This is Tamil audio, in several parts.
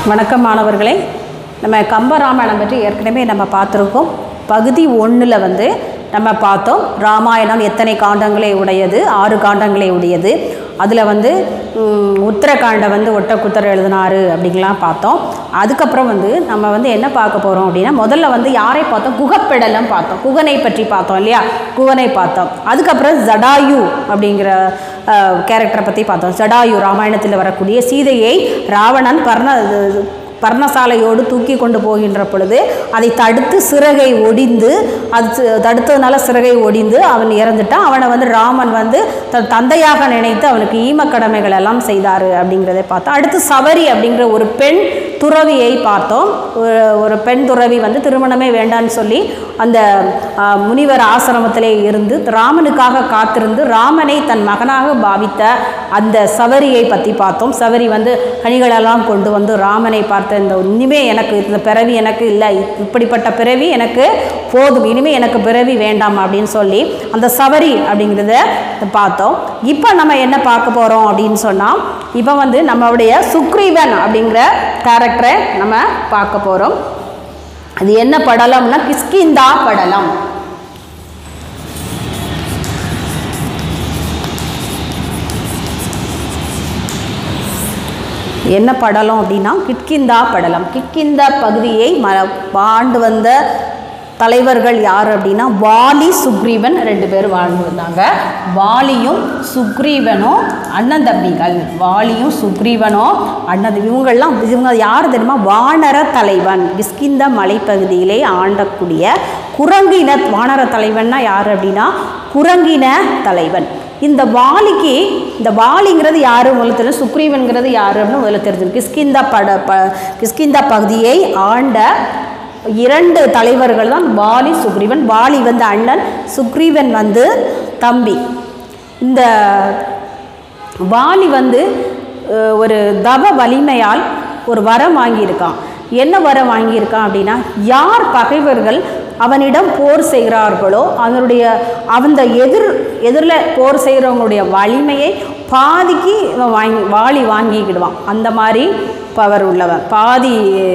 வணக்கம் மாணவர்களே நம்ம கம்பராமாயணம் பற்றி ஏற்கனவே நம்ம பார்த்துருக்கோம் பகுதி ஒன்றில் வந்து நம்ம பார்த்தோம் ராமாயணம் எத்தனை காண்டங்களை உடையது ஆறு காண்டங்களை உடையது அதில் வந்து ம், உத்தரகாண்டை வந்து ஒட்டக்குத்தர் எழுதினாரு அப்படிங்கலாம் பார்த்தோம் அதுக்கப்புறம் வந்து நம்ம வந்து என்ன பார்க்க போகிறோம் அப்படின்னா முதல்ல வந்து யாரை பார்த்தோம் குகப்பெடலம் பார்த்தோம் குகனை பற்றி பார்த்தோம் இல்லையா குகனை பார்த்தோம் அதுக்கப்புறம் ஜடாயு அப்படிங்கிற கேரக்டரை பற்றி பார்த்தோம் ஜடாயு ராமாயணத்தில் வரக்கூடிய சீதையை ராவணன் பர்ண பர்ணசாலையோடு தூக்கி கொண்டு போகின்ற பொழுது அதை தடுத்து சிறகை ஒடிந்து அது சி- தடுத்ததுனால சிறகை ஒடிந்து அவன் இறந்துட்டான் அவனை வந்து ராமன் வந்து தன் தந்தையாக நினைத்து அவனுக்கு ஈமக்கடமைகள் எல்லாம் செய்தார் அப்படிங்கிறதை பார்த்தோம் அடுத்து சவரி அப்படிங்கிற ஒரு பெண் துறவியை பார்த்தோம் ஒரு ஒரு பெண் துறவி வந்து திருமணமே வேண்டான்னு சொல்லி அந்த ஆ, முனிவர் ஆசிரமத்திலே இருந்து ராமனுக்காக காத்திருந்து ராமனை தன் மகனாக பாவித்த அந்த சவரியை பற்றி பார்த்தோம் சவரி வந்து கனிகளெல்லாம் கொண்டு வந்து ராமனை பார்த்த இந்த இனிமே எனக்கு இந்த பிறவி எனக்கு இல்லை இப்படிப்பட்ட பிறவி எனக்கு போதும் இனிமே எனக்கு பிறவி வேண்டாம் அப்படின்னு சொல்லி அந்த சவரி அப்படிங்கிறத பார்த்தோம் இப்போ நம்ம என்ன பார்க்க போகிறோம் அப்படின்னு சொன்னால் இப்போ வந்து நம்மளுடைய சுக்ரீவன் அப்படிங்கிற கேரக்டரை நம்ம பார்க்க போகிறோம் அது என்ன படலம்னா கிஷ்கிந்தா படலம் என்ன படலம் அப்படின்னா கிட்கிந்தா படலம் கிட்கிந்தா பகுதியை ம ஆண்டு வந்த தலைவர்கள் யார் அப்படின்னா வாலி சுக்ரீவன் ரெண்டு பேர் வாழ்ந்து வந்தாங்க வாலியும் சுக்ரீவனும் அண்ணன் தம்பிகள் வாலியும் சுக்ரீவனும் அண்ணன் தம்பி. இவங்கெல்லாம் இவங்க யார் தெரியுமா வானர தலைவன் கிஷ்கிந்த மலைப்பகுதியிலே ஆண்டக்கூடிய குரங்கின வானர தலைவன்னா யார் அப்படின்னா குரங்கின தலைவன் இந்த வாலிக்கு இந்த வாலிங்கிறது யார் முதல்ல தெரியும் சுக்ரீவன்கிறது யார் அப்படின்னு முதல்ல தெரிஞ்சிருக்கு கிஷ்கிந்தா பட ப கிஷ்கிந்தா பகுதியை ஆண்ட இரண்டு தலைவர்கள் தான் வாலி சுக்ரீவன் வாலி வந்து அண்ணன் சுக்ரீவன் வந்து தம்பி இந்த வாலி வந்து அஹ், ஒரு தவ வலிமையால் ஒரு வரம் வாங்கியிருக்கான் என்ன வரம் வாங்கியிருக்கான் அப்படின்னா யார் பகைவர்கள் அவனிடம் போர் செய்கிறார்களோ அவனுடைய அந்த எதிர் எதிரில் போர் செய்கிறவங்களுடைய வலிமையை பாதிக்கு இவன் வாங்கி வாளி வாங்கிக்கிடுவான் அந்த மாதிரி பவர் உள்ளவன் பாதி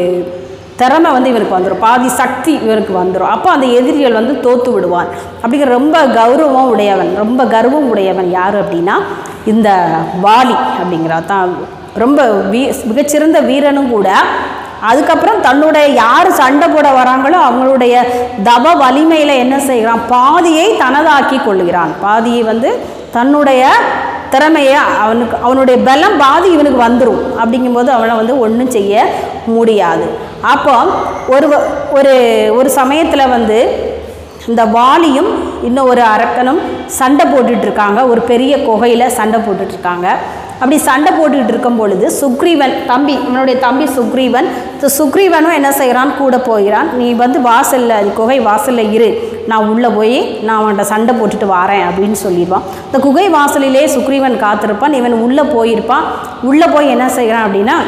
திறமை வந்து இவனுக்கு வந்துடும் பாதி சக்தி இவனுக்கு வந்துடும் அப்போ அந்த எதிரிகள் வந்து தோத்து விடுவான் அப்படிங்கிற ரொம்ப கௌரவம் உடையவன் ரொம்ப கர்வம் உடையவன் யார் அப்படின்னா இந்த வாலி அப்படிங்கிறா தான் ரொம்ப வீ மிகச்சிறந்த வீரனும் கூட அதுக்கப்புறம் தன்னுடைய யார் சண்டை போட வராங்களோ அவங்களுடைய தவ வலிமையில் என்ன செய்கிறான் பாதியை தனதாக்கி கொள்கிறான் பாதியை வந்து தன்னுடைய திறமையை அவனுக்கு அவனுடைய பலம் பாதி இவனுக்கு வந்துடும் அப்படிங்கும்போது அவனை வந்து ஒன்றும் செய்ய முடியாது அப்போ ஒரு வ- ஒரு ஒரு சமயத்தில் வந்து இந்த வாலியும் இன்னும் ஒரு அரக்கனும் சண்டை போட்டுட்டு இருக்காங்க ஒரு பெரிய குகையில் சண்டை போட்டுட்டு இருக்காங்க அப்படி சண்டை போட்டுட்டு இருக்கும் பொழுது சுக்ரீவன் தம்பி இவனுடைய தம்பி சுக்ரீவன் இந்த சுக்ரீவனும் என்ன செய்கிறான் கூட போகிறான் நீ வந்து வாசலில் குகை வாசலில் இரு நான் உள்ளே போய் நான் அவன்கிட்ட சண்டை போட்டுட்டு வரேன் அப்படின்னு சொல்லிடுவான் இந்த குகை வாசலிலே சுக்ரீவன் காத்திருப்பான் இவன் உள்ளே போயிருப்பான் உள்ளே போய் என்ன செய்கிறான் அப்படின்னா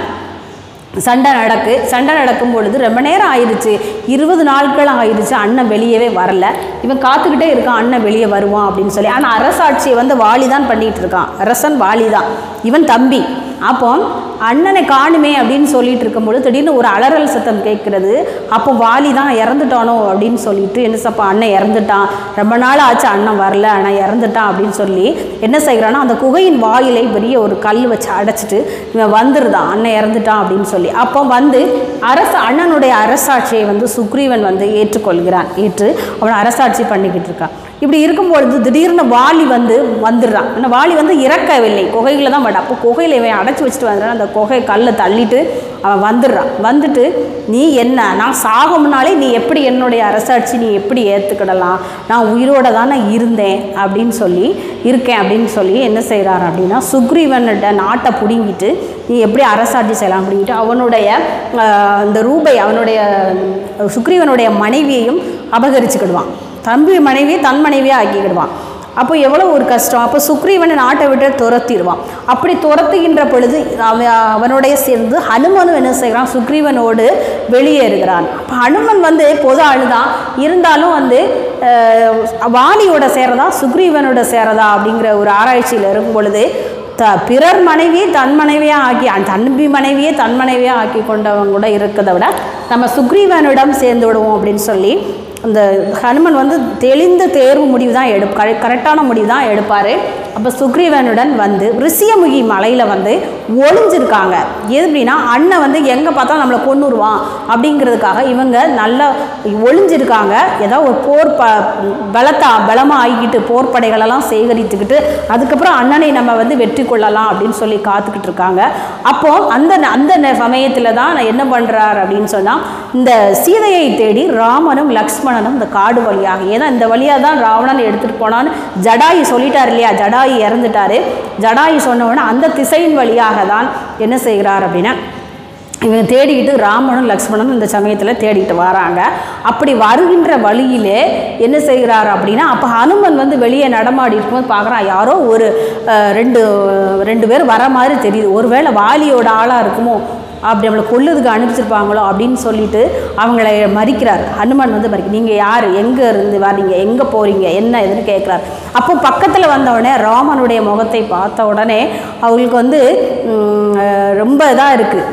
சண்டை நடக்கு சண்டை நடக்கும் பொழுது ரொம்ப நேரம் ஆயிடுச்சு இருபது நாட்கள் ஆயிடுச்சு அண்ணன் வெளியவே வரல இவன் காத்துக்கிட்டே இருக்கான் அண்ணன் வெளியே வருவான் அப்படின்னு சொல்லி ஆனால் அரசாட்சியை வந்து வாலி தான் பண்ணிட்டு இருக்கான் அரசன் வாலி தான் இவன் தம்பி அப்போ அண்ணனை காணுமே அப்படின்னு சொல்லிட்டு இருக்கும்பொழுது திடீர்னு ஒரு அலறல் சத்தம் கேட்குறது அப்போ வாலி தான் இறந்துட்டானோ அப்படின்னு சொல்லிட்டு என்ன சப்பா அண்ணன் இறந்துட்டான் ரொம்ப நாள் ஆச்சு அண்ணன் வரல ஆனால் இறந்துட்டான் அப்படின்னு சொல்லி என்ன செய்கிறான்னா அந்த குகையின் வாயிலை பெரிய ஒரு கல் வச்சு அடைச்சிட்டு இவன் வந்துருதான் அண்ணன் இறந்துட்டான் அப்படின்னு சொல்லி அப்போ வந்து அரச அண்ணனுடைய அரசாட்சியை வந்து சுக்ரீவன் வந்து ஏற்றுக்கொள்கிறான் ஏற்று அவன் அரசாட்சி பண்ணிக்கிட்டு இருக்கான் இப்படி இருக்கும்பொழுது திடீர்னு வாலி வந்து வந்துடுறான் ஆனால் வாலி வந்து இறக்கவில்லை குகையில் தான் வட அப்போ குகையில் இவன் அடைச்சி வச்சுட்டு வந்துடுறான் அந்த குகை கல்லை தள்ளிட்டு அவன் வந்துடுறான் வந்துட்டு நீ என்ன நான் சாகும்னாலே நீ எப்படி என்னுடைய அரசாட்சி நீ எப்படி ஏற்றுக்கிடலாம் நான் உயிரோட தானே இருந்தேன் அப்படின்னு சொல்லி இருக்கேன் அப்படின்னு சொல்லி என்ன செய்கிறார் அப்படின்னா சுக்ரீவனிட்ட நாட்டை பிடுங்கிட்டு நீ எப்படி அரசாட்சி செய்யலாம் அப்படின்ட்டு அவனுடைய ஆஹ், இந்த ரூபை அவனுடைய சுக்ரீவனுடைய மனைவியையும் அபகரிச்சுக்கிடுவான் தம்பி மனைவியை தன் மனைவியாக ஆக்கிக்கிடுவான் அப்போ எவ்வளோ ஒரு கஷ்டம் அப்போ சுக்ரீவனை நாட்டை விட்டு துரத்திடுவான் அப்படி துரத்துகின்ற பொழுது அவன் அவனுடைய சேர்ந்து ஹனுமனும் என்ன செய்கிறான் சுக்ரீவனோடு வெளியேறுகிறான் அப்போ ஹனுமன் வந்து பொது ஆளுதான் இருந்தாலும் வந்து அஹ், வாலியோட சேரதா சுக்ரீவனோட சேரதா அப்படிங்கிற ஒரு ஆராய்ச்சியில் இருக்கும் பொழுது த பிறர் மனைவியை தன் மனைவியாக ஆக்கி அந்த தன்பி மனைவியை தன் மனைவியாக ஆக்கி கொண்டவங்க கூட இருக்கிறத விட நம்ம சுக்ரீவனிடம் சேர்ந்து விடுவோம் அப்படின்னு சொல்லி அந்த ஹனுமன் வந்து தெளிந்த தேர்வு முடிவு தான் எடு கரெ கரெக்டான முடிவு தான் எடுப்பார் அப்போ சுக்ரீவனுடன் வந்து ரிஷியமுகி மலையில் வந்து ஒளிஞ்சிருக்காங்க எது அப்படின்னா அண்ணன் வந்து எங்கே பார்த்தா நம்மளை கொன்னுருவான் அப்படிங்கிறதுக்காக இவங்க நல்லா ஒளிஞ்சிருக்காங்க ஏதோ ஒரு போர் ப பலத்தா பலமாக ஆகிக்கிட்டு போர் படைகளெல்லாம் சேகரித்துக்கிட்டு அதுக்கப்புறம் அண்ணனை நம்ம வந்து வெற்றி கொள்ளலாம் அப்படின்னு சொல்லி காத்துக்கிட்டு இருக்காங்க அப்போ அந்த அந்த நே- சமயத்தில் தான் நான் என்ன பண்ணுறார் அப்படின்னு சொன்னால் இந்த சீதையை தேடி ராமனும் லக்ஷ்மணனும் இந்த காடு வழியாக ஏன்னா இந்த வழியாக தான் ராவணன் எடுத்துகிட்டு போனான்னு ஜடாயு சொல்லிட்டார் இல்லையா ஜடாயு இறந்துட்டாரு ஜடாயு சொன்ன உடனே அந்த திசையின் வழியாக தான் என்ன செய்கிறார் அப்படின்னா இவங்க தேடிக்கிட்டு ராமனும் லக்ஷ்மணனும் இந்த சமயத்தில் தேடிக்கிட்டு வராங்க அப்படி வருகின்ற வழியிலே என்ன செய்கிறார் அப்படின்னா அப்போ ஹனுமன் வந்து வெளியே நடமாடி இருக்கும்போது பார்க்குறான் யாரோ ஒரு அஹ், ரெண்டு ரெண்டு பேர் வர மாதிரி தெரியுது ஒருவேளை வாலியோட ஆளாக இருக்குமோ அப்படி அவளை கொல்லுறதுக்கு அனுப்பிச்சிருப்பாங்களோ அப்படின்னு சொல்லிட்டு அவங்கள மறிக்கிறார் ஹனுமன் வந்து மறிக்க நீங்கள் யார் எங்கே இருந்து வரீங்க எங்கே போகிறீங்க என்ன எதுன்னு கேட்குறாரு அப்போ பக்கத்தில் வந்த உடனே ராமனுடைய முகத்தை பார்த்த உடனே அவங்களுக்கு வந்து ம், அஹ், ரொம்ப இதாக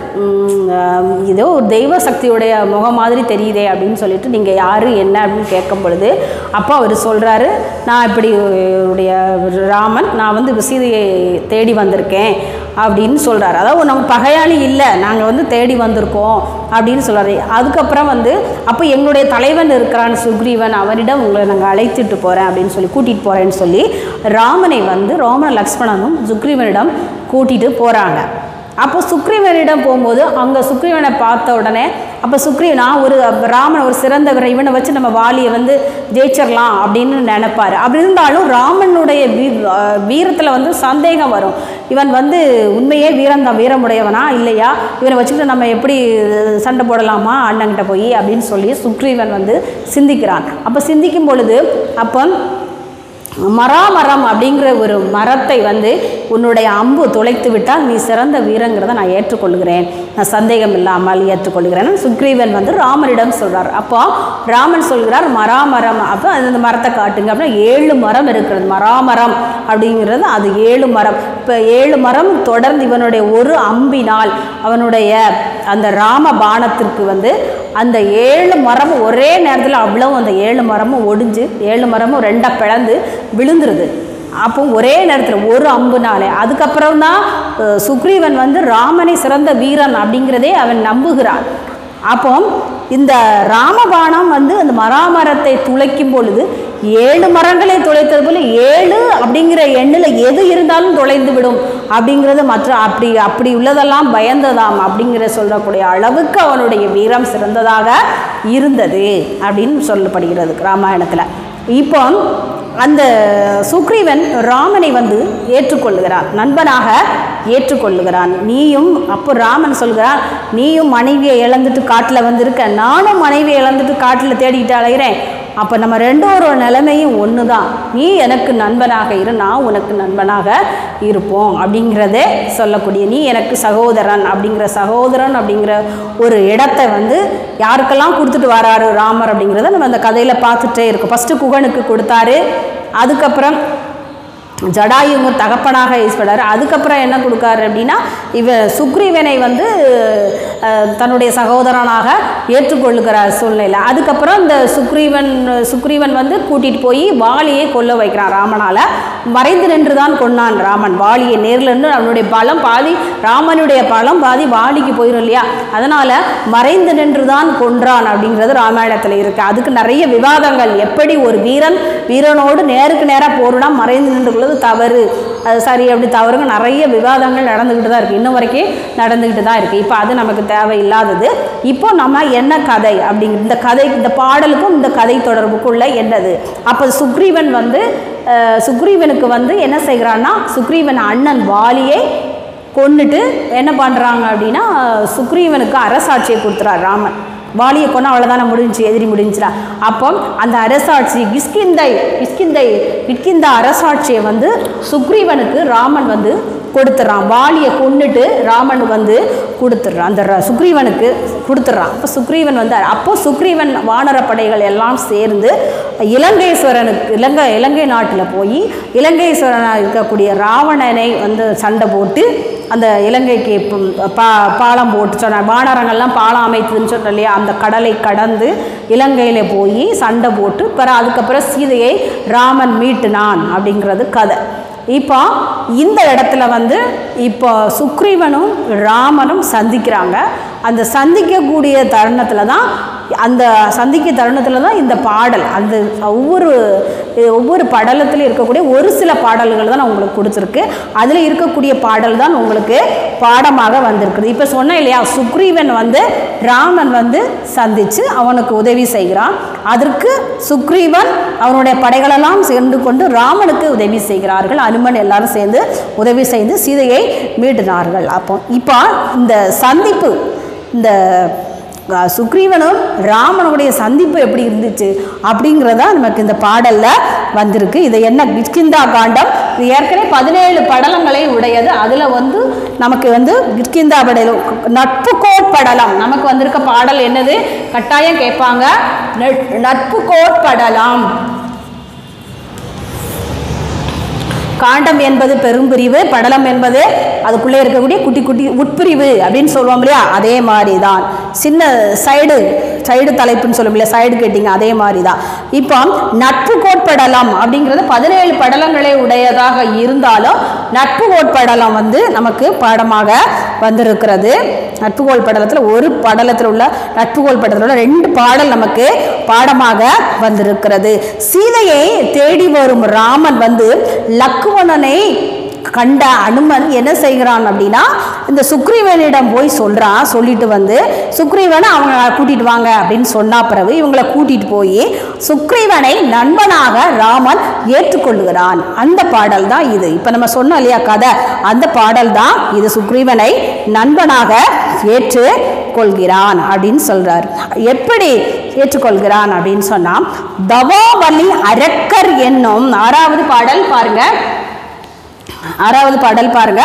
இருக்குது ஏதோ ஒரு தெய்வ சக்தியுடைய முகம் மாதிரி தெரியுதே அப்படின்னு சொல்லிட்டு நீங்கள் யார் என்ன அப்படின்னு கேட்கும் பொழுது அப்போ அவர் சொல்கிறாரு நான் இப்படி உடைய ராமன் நான் வந்து சீதையை தேடி வந்திருக்கேன் அப்படின்னு சொல்கிறாரு அதாவது நம்ம பகையாளி இல்லை நாங்கள் வந்து தேடி வந்திருக்கோம் அப்படின்னு சொல்கிறாரு அதுக்கப்புறம் வந்து அப்போ எங்களுடைய தலைவன் இருக்கிறான் சுக்ரீவன் அவனிடம் உங்களை நாங்கள் அழைத்துட்டு போகிறேன் அப்படின்னு சொல்லி கூட்டிகிட்டு போகிறேன்னு சொல்லி ராமனை வந்து ராமன லக்ஷ்மணனும் சுக்ரீவனிடம் கூட்டிகிட்டு போகிறாங்க அப்போ சுக்ரீவனிடம் போகும்போது அங்கே சுக்ரீவனை பார்த்த உடனே அப்போ சுக்ரீ நான் ஒரு ராமன் ஒரு சிறந்த வீரன் இவனை வச்சு நம்ம வாலியை வந்து ஜெயிச்சிடலாம் அப்படின்னு நினைப்பாரு அப்படி இருந்தாலும் ராமனுடைய வீ வீரத்தில் வந்து சந்தேகம் வரும் இவன் வந்து உண்மையே வீரம் தான் வீரமுடையவனா இல்லையா இவனை வச்சுக்கிட்டு நம்ம எப்படி சண்டை போடலாமா அண்ணன்கிட்ட போய் அப்படின்னு சொல்லி சுக்ரீவன் வந்து சிந்திக்கிறான் அப்போ சிந்திக்கும் பொழுது அப்போ மராமரம் அப்படிங்கிற ஒரு மரத்தை வந்து உன்னுடைய அம்பு துளைத்து விட்டால் நீ சிறந்த வீரங்கிறத நான் ஏற்றுக்கொள்கிறேன் நான் சந்தேகம் இல்லாமல் ஏற்றுக்கொள்கிறேன் சுக்ரீவன் வந்து ராமரிடம் சொல்றார் அப்போ ராமன் சொல்கிறார் மராமரம் அப்போ அந்த மரத்தை காட்டுங்க அப்படின்னா ஏழு மரம் இருக்கிறது மராமரம் அப்படிங்கிறது அது ஏழு மரம் இப்போ ஏழு மரம் தொடர்ந்து இவனுடைய ஒரு அம்பினால் அவனுடைய அந்த ராம பாணத்திற்கு வந்து அந்த ஏழு மரமும் ஒரே நேரத்தில் அவ்வளவு அந்த ஏழு மரமும் ஒடிஞ்சு ஏழு மரமும் ரெண்டாக பிளந்து விழுந்துருது அப்போ ஒரே நேரத்தில் ஒரு அம்புனாலே அதுக்கப்புறம் தான் அஹ், சுக்ரீவன் வந்து ராமனை சிறந்த வீரன் அப்படிங்கிறதே அவன் நம்புகிறான் அப்போ இந்த ராமபாணம் வந்து அந்த மராமரத்தை துளைக்கும் பொழுது ஏழு மரங்களை துளைத்தது போல ஏழு அப்படிங்கிற எண்ணில் எது இருந்தாலும் துளைந்து விடும் அப்படிங்கிறது மற்ற அப்படி அப்படி உள்ளதெல்லாம் பயந்ததாம் அப்படிங்கிற சொல்லக்கூடிய அளவுக்கு அவனுடைய வீரம் சிறந்ததாக இருந்தது அப்படின்னு சொல்லப்படுகிறது ராமாயணத்தில் இப்போ அந்த சுக்ரீவன் ராமனை வந்து ஏற்றுக்கொள்ளுகிறான் நண்பனாக ஏற்றுக்கொள்ளுகிறான் நீயும் அப்போ ராமன் சொல்கிறான் நீயும் மனைவியை இழந்துட்டு காட்டில் வந்திருக்க நானும் மனைவியை இழந்துட்டு காட்டில் தேடிக்கிட்டு அலைகிறேன் அப்போ நம்ம ரெண்டோரோட நிலைமையும் ஒன்று தான் நீ எனக்கு நண்பனாக இரு நான் உனக்கு நண்பனாக இருப்போம் அப்படிங்கிறதே சொல்லக்கூடிய நீ எனக்கு சகோதரன் அப்படிங்கிற சகோதரன் அப்படிங்கிற ஒரு இடத்தை வந்து யாருக்கெல்லாம் கொடுத்துட்டு வராரு ராமர் அப்படிங்கிறத நம்ம அந்த கதையில் பார்த்துட்டே இருக்கோம் ஃபஸ்ட்டு குகனுக்கு கொடுத்தாரு அதுக்கப்புறம் ஜடாயுங்க தகப்பனாக ஈஸ்வரர் அதுக்கப்புறம் என்ன கொடுக்காரு அப்படின்னா இவ சுக்ரீவனை வந்து அஹ், தன்னுடைய சகோதரனாக ஏற்றுக்கொள்ளுகிறார் சூழ்நிலை அதுக்கப்புறம் இந்த சுக்ரீவன் சுக்ரீவன் வந்து கூட்டிகிட்டு போய் வாலியை கொல்ல வைக்கிறான் ராமனால் மறைந்து நின்று தான் கொன்னான் ராமன் வாலியை நேரில் நின்று அவனுடைய பலம் பாதி ராமனுடைய பலம் பாதி வாலிக்கு போயிடும் இல்லையா அதனால் மறைந்து நின்று தான் கொன்றான் அப்படிங்கிறது ராமாயணத்தில் இருக்குது அதுக்கு நிறைய விவாதங்கள் எப்படி ஒரு வீரன் வீரனோடு நேருக்கு நேராக போருனா மறைந்து நின்று கொள்வது தவறு அது சரி அப்படி தவறுங்க நிறைய விவாதங்கள் நடந்துக்கிட்டு தான் இருக்குது இன்னும் வரைக்கும் நடந்துக்கிட்டு தான் இருக்குது இப்போ அது நமக்கு தேவையில்லாதது இப்போ நம்ம என்ன கதை அப்படிங்கிற இந்த கதை இந்த பாடலுக்கும் இந்த கதை தொடர்புக்குள்ள என்னது அப்போ சுக்ரீவன் வந்து அஹ், சுக்ரீவனுக்கு வந்து என்ன செய்கிறான்னா சுக்ரீவன் அண்ணன் வாலியை கொன்னுட்டு என்ன பண்ணுறாங்க அப்படின்னா சுக்ரீவனுக்கு அரசாட்சியை கொடுத்துறார் ராமன் வாலியை கொண்டு அவ்வளோதானே முடிஞ்சு எதிரி முடிஞ்சுடா அப்போ அந்த அரசாட்சி கிஷ்கிந்தை கிஷ்கிந்தை கிஷ்கிந்தா அரசாட்சியை வந்து சுக்ரீவனுக்கு ராமன் வந்து கொடுத்துட்றான் வாலியை கொன்னுட்டு ராமன் வந்து கொடுத்துட்றான் அந்த ர- சுக்ரீவனுக்கு கொடுத்துட்றான் அப்போ சுக்ரீவன் வந்து அப்போ சுக்ரீவன் வானர படைகள் எல்லாம் சேர்ந்து இலங்கேஸ்வரனுக்கு இலங்கை இலங்கை நாட்டில் போய் இலங்கேஸ்வரனாக இருக்கக்கூடிய ராவணனை வந்து சண்டை போட்டு அந்த இலங்கைக்கு இப்போ பா பாலம் போட்டு சொன்ன வானரங்கள்லாம் பாலம் அமைத்துன்னு சொன்னோம் இல்லையா அந்த கடலை கடந்து இலங்கையில் போய் சண்டை போட்டு பிற அதுக்கப்புறம் சீதையை ராமன் மீட்டுனான் அப்படிங்கிறது கதை இப்போ இந்த இடத்துல வந்து இப்போ சுக்ரீவனும் ராமனும் சந்திக்கிறாங்க அந்த சந்திக்கக்கூடிய தருணத்தில் தான் அந்த சந்திக்க தருணத்தில் தான் இந்த பாடல் அந்த ஒவ்வொரு ஒவ்வொரு படலத்திலும் இருக்கக்கூடிய ஒரு சில பாடல்கள் தான் நான் உங்களுக்கு கொடுத்துருக்கு அதில் இருக்கக்கூடிய பாடல் தான் உங்களுக்கு பாடமாக வந்திருக்குது இப்போ சொன்னேன் இல்லையா சுக்ரீவன் வந்து ராமன் வந்து சந்தித்து அவனுக்கு உதவி செய்கிறான் அதற்கு சுக்ரீவன் அவனுடைய படைகளெல்லாம் சேர்ந்து கொண்டு ராமனுக்கு உதவி செய்கிறார்கள் அனுமன் எல்லாரும் சேர்ந்து உதவி செய்து சீதையை மீட்டினார்கள் அப்போ இப்போ இந்த சந்திப்பு இந்த அஹ், சுக்ரீவனும் ராமனுடைய சந்திப்பு எப்படி இருந்துச்சு அப்படிங்கிறதா நமக்கு இந்த பாடலில் வந்திருக்கு இது என்ன கிஷ்கிந்தா காண்டம் இது ஏற்கனவே பதினேழு படலங்களை உடையது அதில் வந்து நமக்கு வந்து கிஷ்கிந்தா படலம் நட்பு கோட்படலம் நமக்கு வந்திருக்க பாடல் என்னது கட்டாயம் கேட்பாங்க நட்- நட்பு கோட்படலம் காண்டம் என்பது பெரும்பிரிவு படலம் என்பது அதுக்குள்ளே இருக்கக்கூடிய குட்டி குட்டி உட்பிரிவு அப்படின்னு சொல்லுவோம் இல்லையா அதே மாதிரி தான் சின்ன சைடு சைடு தலைப்புன்னு சொல்லுவோம் இல்லையா சைடு கேட்டிங்க அதே மாதிரி தான் இப்போ நட்பு கோட்படலம் அப்படிங்கிறது பதினேழு படலங்களை உடையதாக இருந்தாலும் நட்பு கோட்படலம் வந்து நமக்கு பாடமாக வந்திருக்கிறது நட்புகோள் படலத்தில் ஒரு படலத்தில் உள்ள நட்புகோள் படலத்தில் உள்ள ரெண்டு பாடல் நமக்கு பாடமாக வந்திருக்கிறது சீதையை தேடி வரும் ராமன் வந்து லக்குவணனை கண்ட அனுமன் என்ன செய்கிறான் அப்படின்னா இந்த சுக்ரீவனிடம் போய் சொல்கிறான் சொல்லிட்டு வந்து சுக்ரீவனை அவங்க கூட்டிட்டு வாங்க அப்படின்னு சொன்னா பிறகு இவங்களை கூட்டிட்டு போய் சுக்ரீவனை நண்பனாக ராமன் ஏற்றுக்கொள்ளுகிறான் அந்த பாடல் தான் இது இப்போ நம்ம சொன்னோம் இல்லையா கதை அந்த பாடல் தான் இது சுக்ரீவனை நண்பனாக ஏற்று கொள்கிறான் அப்படின்னு சொல்றார் எப்படி ஏற்றுக்கொள்கிறான் அப்படின்னு சொன்னா தவாவலி அரக்கர் என்னும் ஆறாவது பாடல் பாருங்க ஆறாவது பாடல் பாருங்க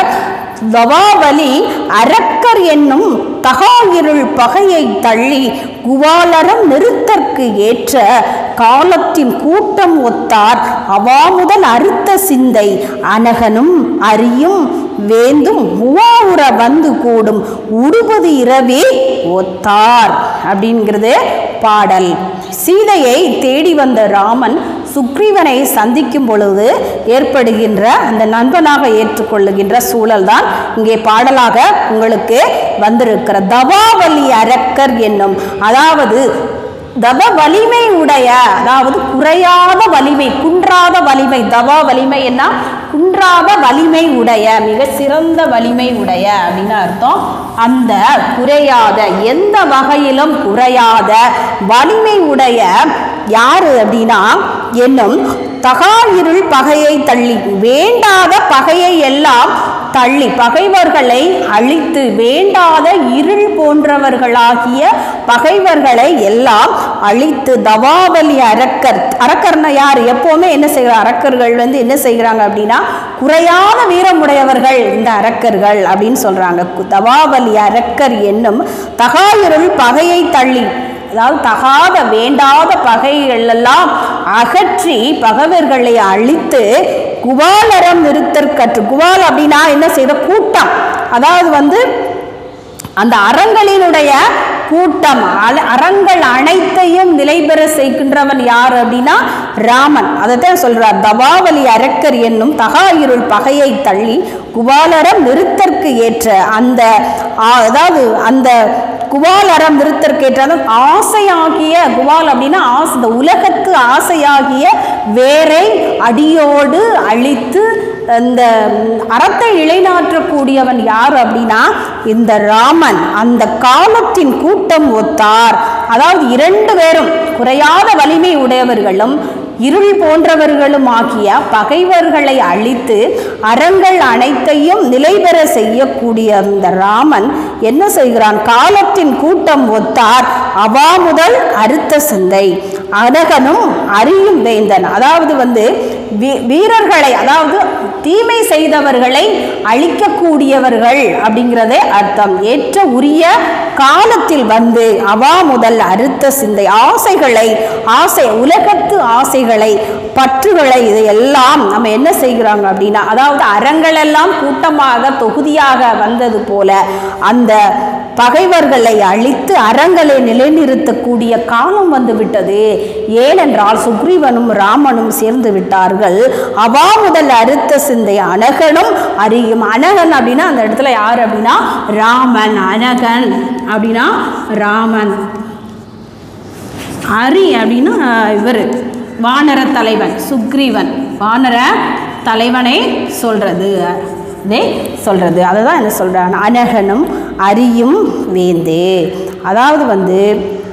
தவாவலி அரக்கர் என்னும் தகாயிருள் பகையை தள்ளி குவாலரம் நிறுத்தற்கு ஏற்ற காலத்தின் கூட்டம் ஒத்தார் அவாமுதல் அறுத்த சிந்தை அனகனும் அரியும் வேந்தும் உவாவுற வந்து கூடும் உடுபது இரவே ஒத்தார் அப்படிங்கிறது பாடல் சீதையை தேடி வந்த ராமன் சுக்ரீவனை சந்திக்கும் பொழுது ஏற்படுகின்ற அந்த நண்பனாக ஏற்றுக்கொள்ளுகின்ற சூழல் தான் இங்கே பாடலாக உங்களுக்கு வந்திருக்கிற தவாவலி அரக்கர் என்னும் அதாவது தவ வலிமை உடைய அதாவது குறையாத வலிமை குன்றாத வலிமை தவ வலிமை என்ன குன்றாத வலிமை உடைய மிக சிறந்த வலிமை உடைய அப்படின்னு அர்த்தம் அந்த குறையாத எந்த வகையிலும் குறையாத வலிமை உடைய யாரு அப்படின்னா என்னும் தகாயிருள் பகையை தள்ளி வேண்டாத பகையை எல்லாம் தள்ளி பகைவர்களை அழித்து வேண்டாத இருள் போன்றவர்களாகிய பகைவர்களை எல்லாம் அழித்து தவாவலி அரக்கர் அரக்கர்னா யார் எப்போவுமே என்ன செய்கிறார் அரக்கர்கள் வந்து என்ன செய்கிறாங்க அப்படின்னா குறையாத வீரமுடையவர்கள் இந்த அரக்கர்கள் அப்படின்னு சொல்றாங்க கு- தவாவலி அரக்கர் என்னும் தகாயிருள் பகையை தள்ளி அதாவது தகாத வேண்டாத பகைகள் எல்லாம் அகற்றி பகைவர்களை அழித்து குவாலரம் நிறுத்தற்கற்று குவால் அப்படின்னா என்ன செய்த கூட்டம் அதாவது வந்து அந்த அறங்களினுடைய கூட்டம் அல- அறங்கள் அனைத்தையும் நிலைபெற செய்கின்றவன் யார் அப்படின்னா ராமன் அதைத்தான் சொல்றார் தவாவலி அரக்கர் என்னும் தகாயிருள் பகையை தள்ளி குவாலரம் நிறுத்தற்கு ஏற்ற அந்த ஆ- அதாவது அந்த குவாலரம் நிறுத்தற்கேற்ற அதாவது ஆசையாகிய குவால் அப்படின்னா ஆசை இந்த உலகத்து ஆசையாகிய வேரை அடியோடு அழித்து இந்த அறத்தை இளைநாற்றக்கூடியவன் யார் அப்படின்னா இந்த ராமன் அந்த காலத்தின் கூட்டம் ஒத்தார் அதாவது இரண்டு பேரும் குறையாத வலிமை உடையவர்களும் இருள் போன்றவர்களும் ஆகிய பகைவர்களை அழித்து அறங்கள் அனைத்தையும் நிலைபெற செய்யக்கூடிய இந்த ராமன் என்ன செய்கிறான் காலத்தின் கூட்டம் ஒத்தார் அவா முதல் அறுத்த சிந்தை அனகனும் அறியும் வேந்தன் அதாவது வந்து வீ- வீரர்களை அதாவது தீமை செய்தவர்களை அழிக்கக்கூடியவர்கள் அப்படிங்கிறதே அர்த்தம் ஏற்ற உரிய காலத்தில் வந்து அவா முதல் அறுத்த சிந்தை ஆசைகளை ஆசை உலகத்து ஆசைகளை பற்றுகளை இதையெல்லாம் நம்ம என்ன செய்கிறாங்க அப்படின்னா அதாவது அறங்களெல்லாம் கூட்டமாக தொகுதியாக வந்தது போல அந்த பகைவர்களை அழித்து அறங்களை நிலைநிறுத்தக்கூடிய காலம் வந்து விட்டது ஏனென்றால் சுக்ரீவனும் ராமனும் சேர்ந்து விட்டார்கள் அவா முதல் அறுத்த சிந்தை அனகனும் அறியும் அனகன் அப்படின்னா அந்த இடத்துல யார் அப்படின்னா ராமன் அனகன் அப்படின்னா ராமன் அரி அப்படின்னா இவர் வானர தலைவன் சுக்ரீவன் வானர தலைவனை சொல்றது இதே சொல்றது அதை தான் என்ன சொல்கிறான் அனகனும் அரியும் வேந்தே அதாவது வந்து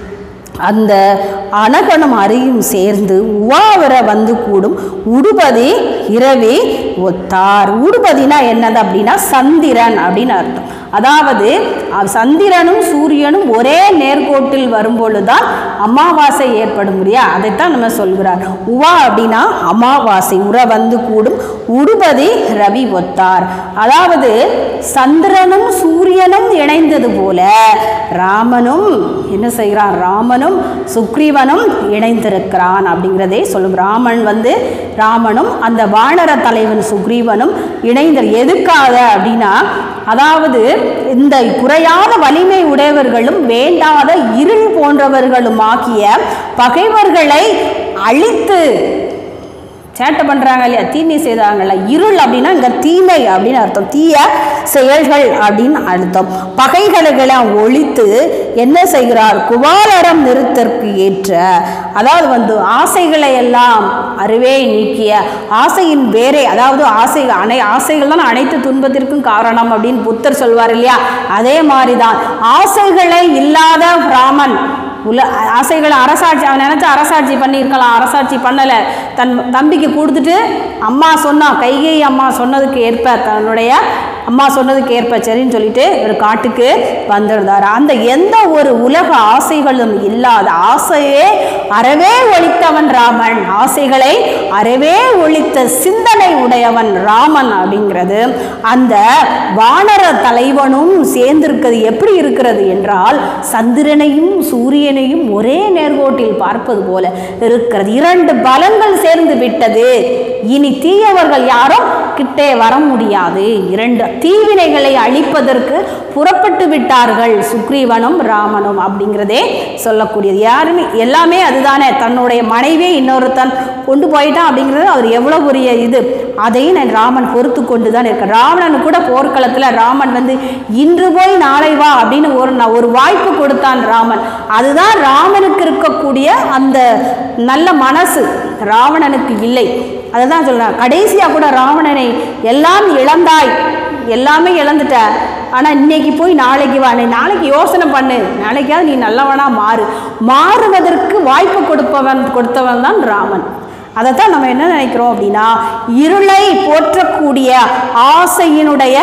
அந்த அனகனும் அரியும் சேர்ந்து உவாவர வந்து கூடும் உடுபதி இரவே ஒத்தார் உடுபதினா என்னது அப்படின்னா சந்திரன் அப்படின்னு அர்த்தம் அதாவது அஹ், சந்திரனும் சூரியனும் ஒரே நேர்கோட்டில் வரும்பொழுதுதான் அமாவாசை ஏற்படும் இல்லையா அதைத்தான் நம்ம சொல்கிறார் உவா அப்படின்னா அமாவாசை உற வந்து கூடும் உடுபதி ரவி ஒத்தார் அதாவது சந்திரனும் சூரியனும் இணைந்தது போல ராமனும் என்ன செய்கிறான் ராமனும் சுக்ரீவனும் இணைந்திருக்கிறான் அப்படிங்கிறதே சொல்லும் ராமன் வந்து ராமனும் அந்த வானர தலைவன் சுக்ரீவனும் இணைந்த எதுக்காக அப்படின்னா அதாவது இந்த குறையாத வலிமை உடையவர்களும் வேண்டாத இருள் போன்றவர்களுமாகிய பகைவர்களை அழித்து சேட்டை பண்ணுறாங்க இல்லையா தீமை செய்தாங்கல்ல இருள் அப்படின்னா இங்கே தீமை அப்படின்னு அர்த்தம் தீய செயல்கள் அப்படின்னு அர்த்தம் பகைகளை ஒழித்து என்ன செய்கிறார் குவாலரம் நிறுத்தற்கு ஏற்ற அதாவது வந்து ஆசைகளை எல்லாம் அறுவே நீக்கிய ஆசையின் வேரே அதாவது ஆசை அனை ஆசைகள் தான் அனைத்து துன்பத்திற்கும் காரணம் அப்படின்னு புத்தர் சொல்வார் இல்லையா அதே மாதிரி தான் ஆசைகளே இல்லாத ராமன் உல ஆசைகளை அரசாட்சி அவன் நினச்ச அரசாட்சி பண்ணியிருக்கலாம் அரசாட்சி பண்ணலை தன் தம்பிக்கு கொடுத்துட்டு அம்மா சொன்னா கைகை அம்மா சொன்னதுக்கு ஏற்ப தன்னுடைய அம்மா சொன்னதுக்கு ஏற்ப சரின்னு சொல்லிட்டு ஒரு காட்டுக்கு வந்துடுறார் அந்த எந்த ஒரு உலக ஆசைகளும் இல்லாத ஆசையே அறவே ஒழித்தவன் ராமன் ஆசைகளை அறவே ஒழித்த சிந்தனை உடையவன் ராமன் அப்படிங்கிறது அந்த வானர தலைவனும் சேர்ந்திருக்கிறது எப்படி இருக்கிறது என்றால் சந்திரனையும் சூரியனையும் ஒரே நேர்கோட்டில் பார்ப்பது போல இருக்கிறது இரண்டு பலங்கள் சேர்ந்து விட்டது இனி தீயவர்கள் யாரும் கிட்டே வர முடியாது இரண்டு தீவினைகளை அழிப்பதற்கு புறப்பட்டு விட்டார்கள் சுக்ரீவனும் ராமனும் அப்படிங்கிறதே சொல்லக்கூடியது யாருமே எல்லாமே அதுதானே தன்னுடைய மனைவியை இன்னொருத்தன் கொண்டு போயிட்டான் அப்படிங்கிறது அவர் எவ்வளோ பெரிய இது அதையும் நான் ராமன் பொறுத்து கொண்டு தான் இருக்க ராவணனு கூட போர்க்களத்தில் ராமன் வந்து இன்று போய் நாளை வா அப்படின்னு ஒரு ந- ஒரு வாய்ப்பு கொடுத்தான் ராமன் அதுதான் ராமனுக்கு இருக்கக்கூடிய அந்த நல்ல மனசு ராவணனுக்கு இல்லை அதை தான் சொல்கிறேன் கடைசியாக கூட ராவணனை எல்லாம் இழந்தாய் எல்லாமே இழந்துட்ட ஆனால் இன்னைக்கு போய் நாளைக்கு வா நீ நாளைக்கு யோசனை பண்ணு நாளைக்காவது நீ நல்லவனா மாறு மாறுவதற்கு வாய்ப்பு கொடுப்பவன் கொடுத்தவன் தான் ராமன் அதைத்தான் நம்ம என்ன நினைக்கிறோம் அப்படின்னா இருளை போற்றக்கூடிய ஆசையினுடைய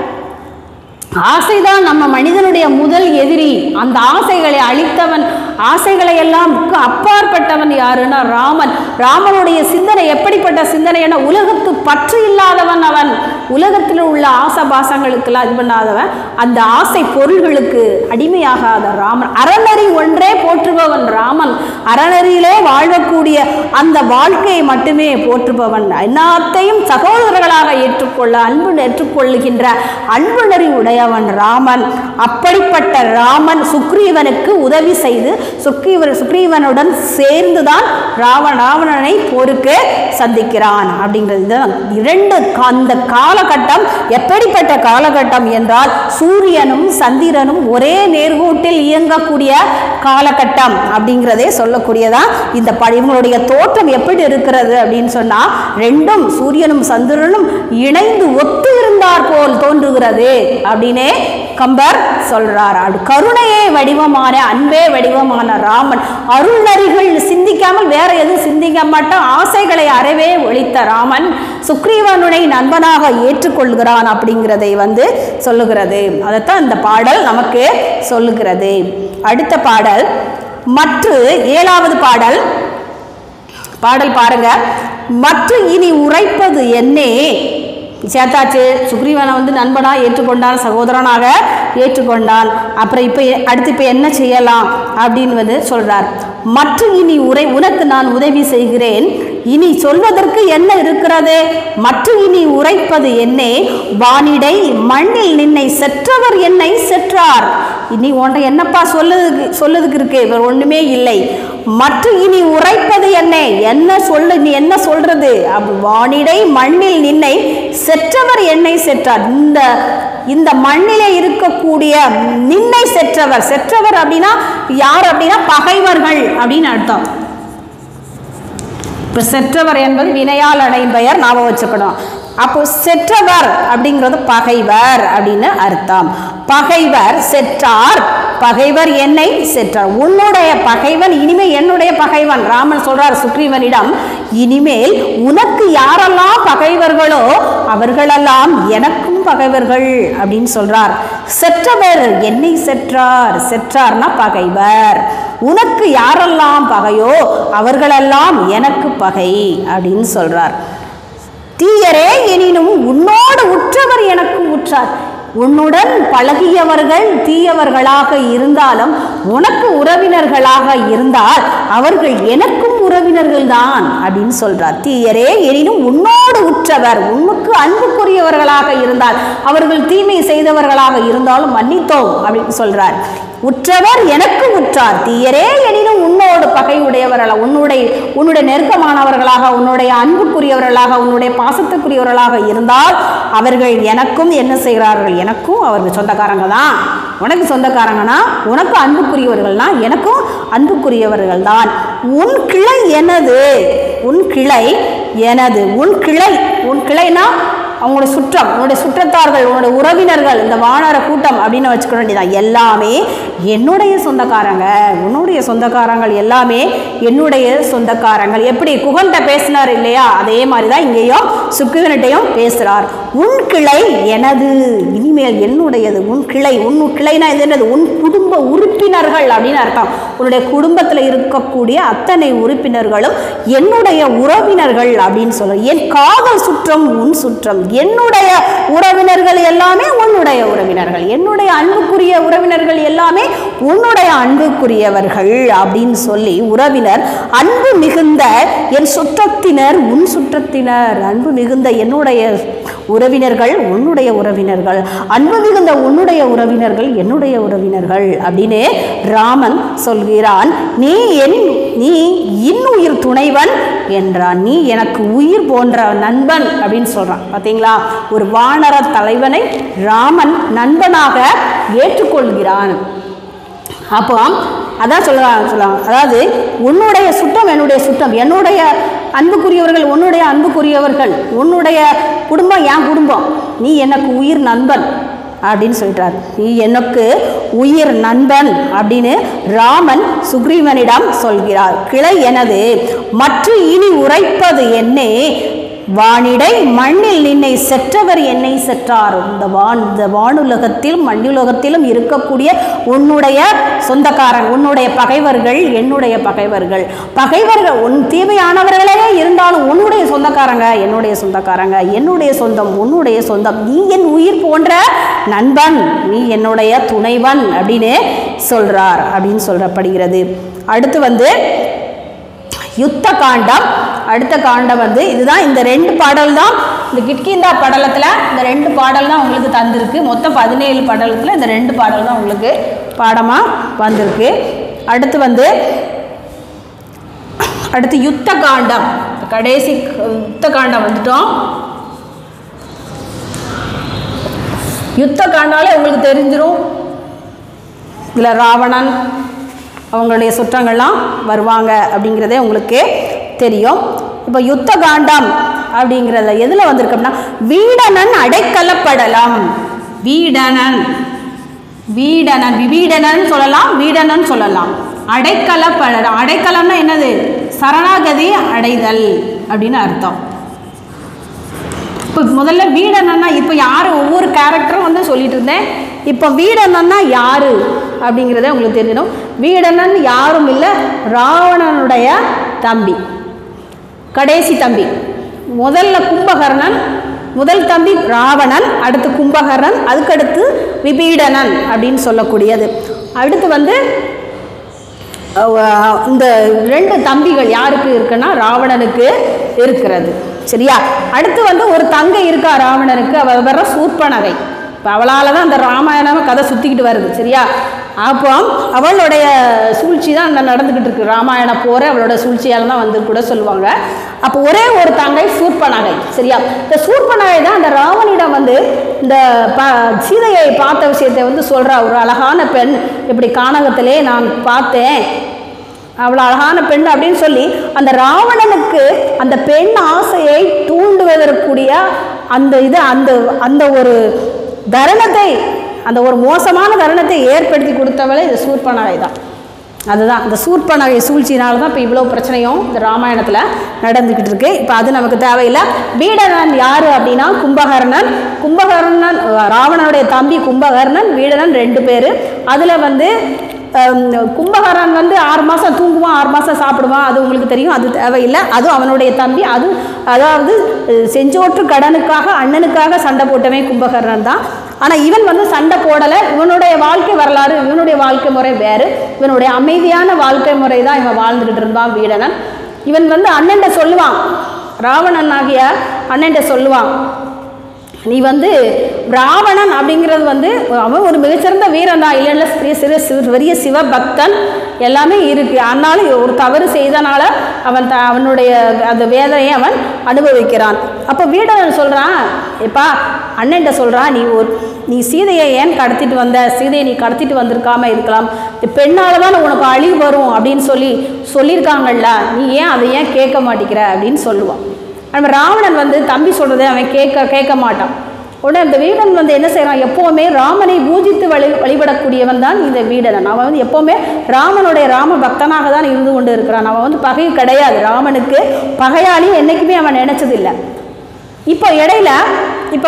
ஆசைதான் நம்ம மனிதனுடைய முதல் எதிரி அந்த ஆசைகளை அழித்தவன் ஆசைகளை எல்லாம் அப்பாற்பட்டவன் யாருன்னா ராமன் ராமனுடைய சிந்தனை எப்படிப்பட்ட சிந்தனைன்னா உலகத்து பற்று இல்லாதவன் அவன் உலகத்தில் உள்ள ஆசபாசங்களுக்கெல்லாம் இது பண்ணாதவன் அந்த ஆசை பொருள்களுக்கு அடிமையாகாத ராமன் அறநெறி ஒன்றே போற்றுபவன் ராமன் அறநெறியிலே வாழக்கூடிய அந்த வாழ்க்கையை மட்டுமே போற்றுபவன் எல்லாத்தையும் சகோதரர்களாக ஏற்றுக்கொள்ள அன்பு ஏற்றுக்கொள்ளுகின்ற அன்பு நெறி உடையவன் ராமன் அப்படிப்பட்ட ராமன் சுக்ரீவனுக்கு உதவி செய்து சுக்ரீவன் சுக்ரீவனுடன் சேர்ந்துதான் ராவண ராவணனை போருக்கு சந்திக்கிறான் அப்படிங்கிறது தான் இரண்டு கா- அந்த காலகட்டம் எப்படிப்பட்ட காலகட்டம் என்றால் சூரியனும் சந்திரனும் ஒரே நேர்கோட்டில் இயங்கக்கூடிய காலகட்டம் அப்படிங்கிறதே சொல்லக்கூடியதா இந்த ப இவங்களுடைய தோற்றம் எப்படி இருக்கிறது அப்படின்னு சொன்னா ரெண்டும் சூரியனும் சந்திரனும் இணைந்து ஒத்து இருந்தார் போல் தோன்றுகிறது அப்படின்னே கம்பர் சொல்றார் அது கருணையே வடிவமான அன்பே வடிவமான ராமன் அருள்நறிகள் சிந்திக்காமல் வேற எதுவும் சிந்திக்க மாட்டான் ஆசைகளை அறவே ஒழித்த ராமன் சுக்ரீவனுனை நண்பனாக ஏற்றுக்கொள்கிறான் அப்படிங்கிறதை வந்து சொல்லுகிறது அதைத்தான் இந்த பாடல் நமக்கு சொல்லுகிறது அடுத்த பாடல் மற்ற ஏழாவது பாடல் பாடல் பாருங்க மற்ற இனி உரைப்பது என்னே சேர்த்தாச்சு சுக்ரீவனை வந்து நண்பனாக ஏற்றுக்கொண்டான் சகோதரனாக ஏற்றுக்கொண்டான் அப்புறம் இப்போ அடுத்து இப்போ என்ன செய்யலாம் அப்படின்னு வந்து சொல்கிறார் மற்ற இனி உரை உனக்கு நான் உதவி செய்கிறேன் இனி சொல்வதற்கு என்ன இருக்கிறது மற்ற இனி உரைப்பது என்னே வானிடை மண்ணில் நின்னை செற்றவர் என்னை செற்றார் இனி உன்ட்ட என்னப்பா சொல்லுதுக்கு சொல்லுதுக்கு இருக்கு வேற ஒண்ணுமே இல்லை மற்ற இனி உரைப்பது என்ன என்ன சொல்லு நீ என்ன சொல்றது அப்ப வானிடை மண்ணில் நின்னை செற்றவர் என்னை செற்றார் இந்த இந்த மண்ணிலே இருக்கக்கூடிய நின்னை செற்றவர் செற்றவர் அப்படின்னா யார் அப்படின்னா பகைவர்கள் அப்படின்னு அர்த்தம் இப்போ செற்றவர் என்பது வினையால் அடையும் பெயர் ஞாபகம் வச்சுக்கணும் அப்போ செற்றவர் அப்படிங்கிறது பகைவர் அப்படின்னு அர்த்தம் பகைவர் செற்றார் பகைவர் என்னை செற்றார் உன்னுடைய பகைவன் இனிமேல் என்னுடைய பகைவன் ராமன் சொல்றார் சுக்ரீவனிடம் இனிமேல் உனக்கு யாரெல்லாம் பகைவர்களோ அவர்களெல்லாம் எனக்கும் பகைவர்கள் அப்படின்னு சொல்றார் செற்றவர் என்னை செற்றார் செற்றார்னா பகைவர் உனக்கு யாரெல்லாம் பகையோ அவர்களெல்லாம் எனக்கு பகை அப்படின்னு சொல்றார் தீயரே எனினும் உன்னோடு உற்றவர் எனக்கு உற்றார் உன்னுடன் பழகியவர்கள் தீயவர்களாக இருந்தாலும் உனக்கு உறவினர்களாக இருந்தால் அவர்கள் எனக்கும் உறவினர்கள்தான் அப்படின்னு சொல்றார் தீயரே எனினும் உன்னோடு உற்றவர் உனக்கு அன்புக்குரியவர்களாக இருந்தால் அவர்கள் தீமை செய்தவர்களாக இருந்தாலும் மன்னித்தோம் அப்படின்னு சொல்றார் உற்றவர் எனக்கு உற்றார் தீயரே எனினும் உன்னோடு பகை உடையவர்களா உன்னுடைய உன்னுடைய நெருக்கமானவர்களாக உன்னுடைய அன்புக்குரியவர்களாக உன்னுடைய பாசத்துக்குரியவர்களாக இருந்தால் அவர்கள் எனக்கும் என்ன செய்கிறார்கள் எனக்கும் அவர்கள் சொந்தக்காரங்க தான் உனக்கு சொந்தக்காரங்கன்னா உனக்கு அன்புக்குரியவர்கள்னா எனக்கும் அன்புக்குரியவர்கள் தான் உன் கிளை எனது உன் கிளை எனது உன் கிளை உன் கிளைனா அவங்களோட சுற்றம் உன்னுடைய சுற்றத்தார்கள் உன்னுடைய உறவினர்கள் இந்த வானர கூட்டம் அப்படின்னு வச்சுக்க வேண்டியதான் எல்லாமே என்னுடைய சொந்தக்காரங்க உன்னுடைய சொந்தக்காரங்கள் எல்லாமே என்னுடைய சொந்தக்காரங்கள் எப்படி குகன்கிட்ட பேசினார் இல்லையா அதே மாதிரி தான் இங்கேயும் சுக்குவன்கிட்டையும் பேசுகிறார் உன் கிளை எனது இனிமேல் என்னுடையது உன் கிளை உன் கிளைனா இது என்னது உன் குடும்ப உறுப்பினர்கள் அப்படின்னு அர்த்தம் உன்னுடைய குடும்பத்தில் இருக்கக்கூடிய அத்தனை உறுப்பினர்களும் என்னுடைய உறவினர்கள் அப்படின்னு சொல்ல என் காதல் சுற்றம் உன் சுற்றம் என்னுடைய உறவினர்கள் எல்லாமே உன்னுடைய உறவினர்கள் என்னுடைய அன்புக்குரிய உறவினர்கள் எல்லாமே உன்னுடைய அன்புக்குரியவர்கள் அப்படின்னு சொல்லி உறவினர் அன்பு மிகுந்த என் சுற்றத்தினர் உன் சுற்றத்தினர் அன்பு மிகுந்த என்னுடைய உறவினர்கள் உன்னுடைய உறவினர்கள் அன்பு மிகுந்த உன்னுடைய உறவினர்கள் என்னுடைய உறவினர்கள் அப்படின்னு ராமன் சொல்கிறான் நீ என் நீ இன்னுயிர் துணைவன் என்றான் நீ எனக்கு உயிர் போன்ற நண்பன் அப்படின்னு சொல்றான் பார்த்தீங்களா ஒரு வானர தலைவனை ராமன் நண்பனாக ஏற்றுக்கொள்கிறான் அப்போ அதான் சொல்லுவாங்க சொல்லுவாங்க அதாவது உன்னுடைய சுட்டம் என்னுடைய சுட்டம் என்னுடைய அன்புக்குரியவர்கள் உன்னுடைய அன்புக்குரியவர்கள் உன்னுடைய குடும்பம் என் குடும்பம் நீ எனக்கு உயிர் நண்பன் அப்படின்னு சொல்லிட்டார் நீ எனக்கு உயிர் நண்பன் அப்படின்னு ராமன் சுக்ரீவனிடம் சொல்கிறார் கிளை எனது மற்ற இனி உரைப்பது என்னே வானிடை மண்ணில் நின்னை செற்றவர் என்னை செற்றார் இந்த வான் இந்த வானுலகத்தில் மண்ணுலகத்திலும் இருக்கக்கூடிய உன்னுடைய சொந்தக்காரன் உன்னுடைய பகைவர்கள் என்னுடைய பகைவர்கள் பகைவர்கள் உன் தீமையானவர்களே இருந்தாலும் உன்னுடைய சொந்தக்காரங்க என்னுடைய சொந்தக்காரங்க என்னுடைய சொந்தம் உன்னுடைய சொந்தம் நீ என் உயிர் போன்ற நண்பன் நீ என்னுடைய துணைவன் அப்படின்னு சொல்றார் அப்படின்னு சொல்லப்படுகிறது அடுத்து வந்து யுத்த காண்டம் அடுத்த காண்டம் வந்து இதுதான் இந்த ரெண்டு பாடல் தான் இந்த கிட்கிந்தா படலத்தில் இந்த ரெண்டு பாடல் தான் உங்களுக்கு தந்திருக்கு மொத்தம் பதினேழு படலத்தில் இந்த ரெண்டு பாடல் தான் உங்களுக்கு பாடமாக வந்திருக்கு அடுத்து வந்து அடுத்து யுத்த காண்டம் கடைசி யுத்த காண்டம் வந்துட்டோம் யுத்த காண்டாலே உங்களுக்கு தெரிஞ்சிரும் இதில் ராவணன் அவங்களுடைய சுற்றங்கள்லாம் வருவாங்க அப்படிங்கிறதே உங்களுக்கு தெரியும் இப்போ யுத்த காண்டம் அப்படிங்கிறத எதில் வந்திருக்கு அப்படின்னா வீடனன் அடைக்கலப்படலம் வீடனன் வீடனன் விபீடனன் சொல்லலாம் வீடனன் சொல்லலாம் அடைக்கலப்படலம் அடைக்கலம்னா என்னது சரணாகதி அடைதல் அப்படின்னு அர்த்தம் இப்போ முதல்ல வீடனன்னா இப்போ யார் ஒவ்வொரு கேரக்டரும் வந்து சொல்லிட்டு இருந்தேன் இப்போ வீடனன்னா யாரு அப்படிங்கிறத உங்களுக்கு தெரியணும் வீடனன் யாரும் இல்லை ராவணனுடைய தம்பி கடைசி தம்பி முதல்ல கும்பகர்ணன் முதல் தம்பி ராவணன் அடுத்து கும்பகர்ணன் அதுக்கடுத்து விபீடனன் அப்படின்னு சொல்லக்கூடியது அடுத்து வந்து அஹ், இந்த ரெண்டு தம்பிகள் யாருக்கு இருக்குன்னா ராவணனுக்கு இருக்கிறது சரியா அடுத்து வந்து ஒரு தங்கை இருக்கா ராவணனுக்கு அவ வர சூர்பனகை இப்போ அவளால் தான் அந்த ராமாயணம் கதை சுற்றிக்கிட்டு வருது சரியா அப்போ அவளுடைய சூழ்ச்சி தான் அந்த நடந்துக்கிட்டு இருக்கு ராமாயண போரை அவளோட சூழ்ச்சியால் தான் வந்து கூட சொல்லுவாங்க அப்போ ஒரே ஒரு தங்கை சூர்பனகை சரியா இந்த சூர்பனகை தான் அந்த ராவணிடம் வந்து இந்த ப சீதையை பார்த்த விஷயத்தை வந்து சொல்கிறா ஒரு அழகான பெண் இப்படி கானகத்திலே நான் பார்த்தேன் அவ்வளோ அழகான பெண் அப்படின்னு சொல்லி அந்த ராவணனுக்கு அந்த பெண் ஆசையை தூண்டுவதற்குரிய அந்த இது அந்த அந்த ஒரு தருணத்தை அந்த ஒரு மோசமான தருணத்தை ஏற்படுத்தி கொடுத்தவளே இந்த சூர்பனகை தான் அதுதான் இந்த சூர்பனகை சூழ்ச்சினால தான் இப்போ இவ்வளோ பிரச்சனையும் இந்த ராமாயணத்தில் நடந்துக்கிட்டு இருக்கு இப்போ அது நமக்கு தேவையில்லை வீடனன் யார் அப்படின்னா கும்பகர்ணன் கும்பகர்ணன் ராவணனுடைய தம்பி கும்பகர்ணன் வீடனன் ரெண்டு பேர் அதில் வந்து ஹம், கும்பகர்ணன் வந்து ஆறு மாதம் தூங்குவான் ஆறு மாதம் சாப்பிடுவான் அது உங்களுக்கு தெரியும் அது தேவையில்லை அதுவும் அவனுடைய தம்பி அது அதாவது அஹ், செஞ்சோற்று கடனுக்காக அண்ணனுக்காக சண்டை போட்டவன் கும்பகர்ணன் தான் ஆனால் இவன் வந்து சண்டை போடலை இவனுடைய வாழ்க்கை வரலாறு இவனுடைய வாழ்க்கை முறை வேறு இவனுடைய அமைதியான வாழ்க்கை முறை தான் இவன் வாழ்ந்துக்கிட்டு இருந்தான் வீடனன் இவன் வந்து அண்ணன்ட்ட சொல்லுவான் ராவணன் ஆகிய அண்ணன்ட்ட சொல்லுவான் நீ வந்து ராவணன் அப்படிங்கிறது வந்து அவன் ஒரு மிகச்சிறந்த வீரன் தான் இல்லைன்னா பெரிய சிறு சிறு பெரிய சிவபக்தன் எல்லாமே இருக்கு ஆனாலும் ஒரு தவறு செய்தனால அவன் த அவனுடைய அந்த வேதனையை அவன் அனுபவிக்கிறான் அப்போ வீடவன் சொல்கிறான் எப்பா அண்ணன்ட்ட சொல்கிறான் நீ ஒரு நீ சீதையை ஏன் கடத்திட்டு வந்த சீதையை நீ கடத்திட்டு வந்திருக்காம இருக்கலாம் பெண்ணால் தான் உனக்கு அழிவு வரும் அப்படின்னு சொல்லி சொல்லியிருக்காங்கல்ல நீ ஏன் அதை ஏன் கேட்க மாட்டேங்கிற அப்படின்னு சொல்லுவான் நம்ம ராவணன் வந்து தம்பி சொல்கிறத அவன் கேட்க கேட்க மாட்டான் உடனே அந்த வீடன் வந்து என்ன செய்கிறான் எப்போவுமே ராமனை பூஜித்து வழி வழிபடக்கூடியவன் தான் இந்த வீடனன் அவன் வந்து எப்போவுமே ராமனுடைய ராம பக்தனாக தான் இருந்து கொண்டு இருக்கிறான் அவன் வந்து பகை கிடையாது ராமனுக்கு பகையாளி என்றைக்குமே அவன் நினைச்சதில்லை இப்போ இடையில இப்போ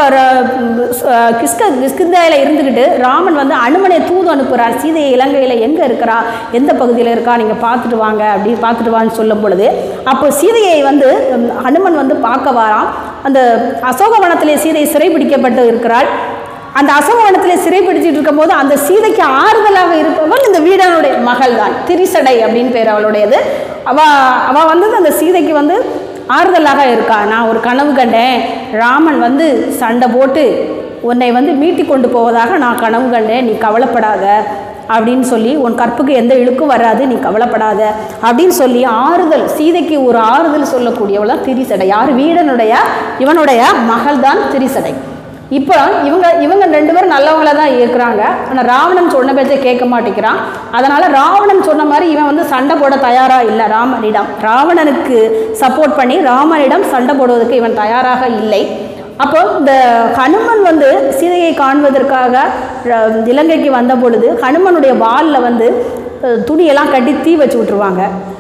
கிஸ்க கிஸ்கிந்தாயில் இருந்துக்கிட்டு ராமன் வந்து அனுமனை தூது அனுப்புகிறார் சீதையை இலங்கையில் எங்கே இருக்கிறா எந்த பகுதியில் இருக்கா நீங்கள் பார்த்துட்டு வாங்க அப்படி பார்த்துட்டு வான்னு சொல்லும் பொழுது அப்போ சீதையை வந்து உம், அனுமன் வந்து பார்க்க வாரான் அந்த அசோகவனத்திலே சீதை சிறைபிடிக்கப்பட்டு இருக்கிறாள் அந்த அசோகவனத்தில் சிறைப்பிடிச்சிட்டு இருக்கும்போது அந்த சீதைக்கு ஆறுதலாக இருப்பவள் இந்த வீடனுடைய மகள் தான் திரிசடை அப்படின்னு பேர் அவளுடையது அவ அவ வந்தது அந்த சீதைக்கு வந்து ஆறுதலாக இருக்கா நான் ஒரு கனவு கண்டேன் ராமன் வந்து சண்டை போட்டு உன்னை வந்து மீட்டி கொண்டு போவதாக நான் கனவு கண்டேன் நீ கவலைப்படாத அப்படின்னு சொல்லி உன் கற்புக்கு எந்த இழுக்கும் வராது நீ கவலைப்படாத அப்படின்னு சொல்லி ஆறுதல் சீதைக்கு ஒரு ஆறுதல் சொல்லக்கூடியவள் தான் திரிசடை யார் வீடனுடைய இவனுடைய மகள் தான் திரிசடை இப்போ இவங்க இவங்க ரெண்டு பேரும் நல்லவங்கள தான் இருக்கிறாங்க ஆனால் ராவணன் சொன்ன பேச்சை கேட்க மாட்டேங்கிறான் அதனால் ராவணன் சொன்ன மாதிரி இவன் வந்து சண்டை போட தயாராக இல்லை ராமனிடம் ராவணனுக்கு சப்போர்ட் பண்ணி ராமனிடம் சண்டை போடுவதற்கு இவன் தயாராக இல்லை அப்போ இந்த ஹனுமன் வந்து சீதையை காண்பதற்காக ர- இலங்கைக்கு வந்த பொழுது ஹனுமனுடைய வாலில் வந்து அஹ், துணியெல்லாம் கட்டி தீ வச்சு விட்ருவாங்க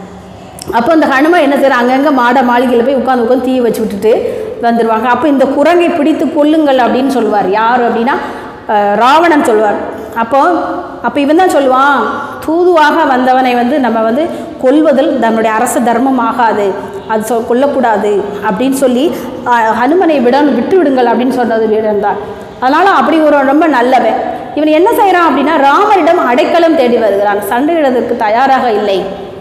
அப்போ இந்த ஹனுமன் என்ன செய்யறான் அங்கங்கே மாட மாளிகையில் போய் உட்காந்து உட்காந்து தீ வச்சு விட்டுட்டு வந்துடுவாங்க அப்போ இந்த குரங்கை பிடித்து கொல்லுங்கள் அப்படின்னு சொல்லுவார் யார் அப்படின்னா அஹ், ராவணன் சொல்வார் அப்போ அப்போ இவன் தான் சொல்லுவான் தூதுவாக வந்தவனை வந்து நம்ம வந்து கொல்வதில் நம்முடைய அரச தர்மம் ஆகாது அது சொ கொல்லக்கூடாது அப்படின்னு சொல்லி அஹ், ஹனுமனை விட விட்டு விடுங்கள் அப்படின்னு சொன்னது வீடன் தான் அதனால் அப்படி ஒரு ரொம்ப நல்லவன் இவன் என்ன செய்கிறான் அப்படின்னா ராமரிடம் அடைக்கலம் தேடி வருகிறான் சண்டையிடுவதற்கு தயாராக இல்லை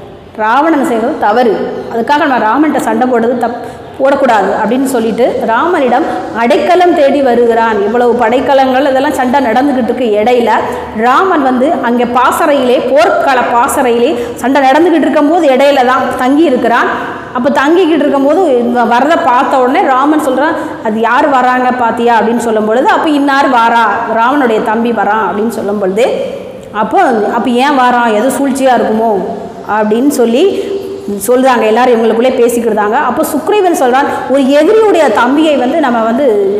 ராவணன் செய்கிறது தவறு அதுக்காக நம்ம ராமன்கிட்ட சண்டை போடுறது தப் போடக்கூடாது அப்படின்னு சொல்லிட்டு ராமனிடம் அடைக்கலம் தேடி வருகிறான் இவ்வளவு படைக்கலங்கள் இதெல்லாம் சண்டை நடந்துக்கிட்டு இருக்கு இடையில ராமன் வந்து அங்கே பாசறையிலே போர்க்கால பாசறையிலே சண்டை நடந்துக்கிட்டு இருக்கும்போது இடையில தான் தங்கி இருக்கிறான் அப்போ தங்கிக்கிட்டு இருக்கும்போது இவன் வரதை பார்த்த உடனே ராமன் சொல்கிறான் அது யார் வராங்க பாத்தியா அப்படின்னு சொல்லும் பொழுது அப்போ இன்னார் வாரா ராமனுடைய தம்பி வரான் அப்படின்னு சொல்லும் பொழுது அப்போ அப்போ ஏன் வாரான் எது சூழ்ச்சியாக இருக்குமோ அப்படின்னு சொல்லி சொல்கிறாங்க எல்லாரும் இவங்களுக்குள்ளே பேசிக்கிட்டாங்க அப்போ சுக்ரீவன் சொல்கிறான் ஒரு எதிரியுடைய தம்பியை வந்து நம்ம வந்து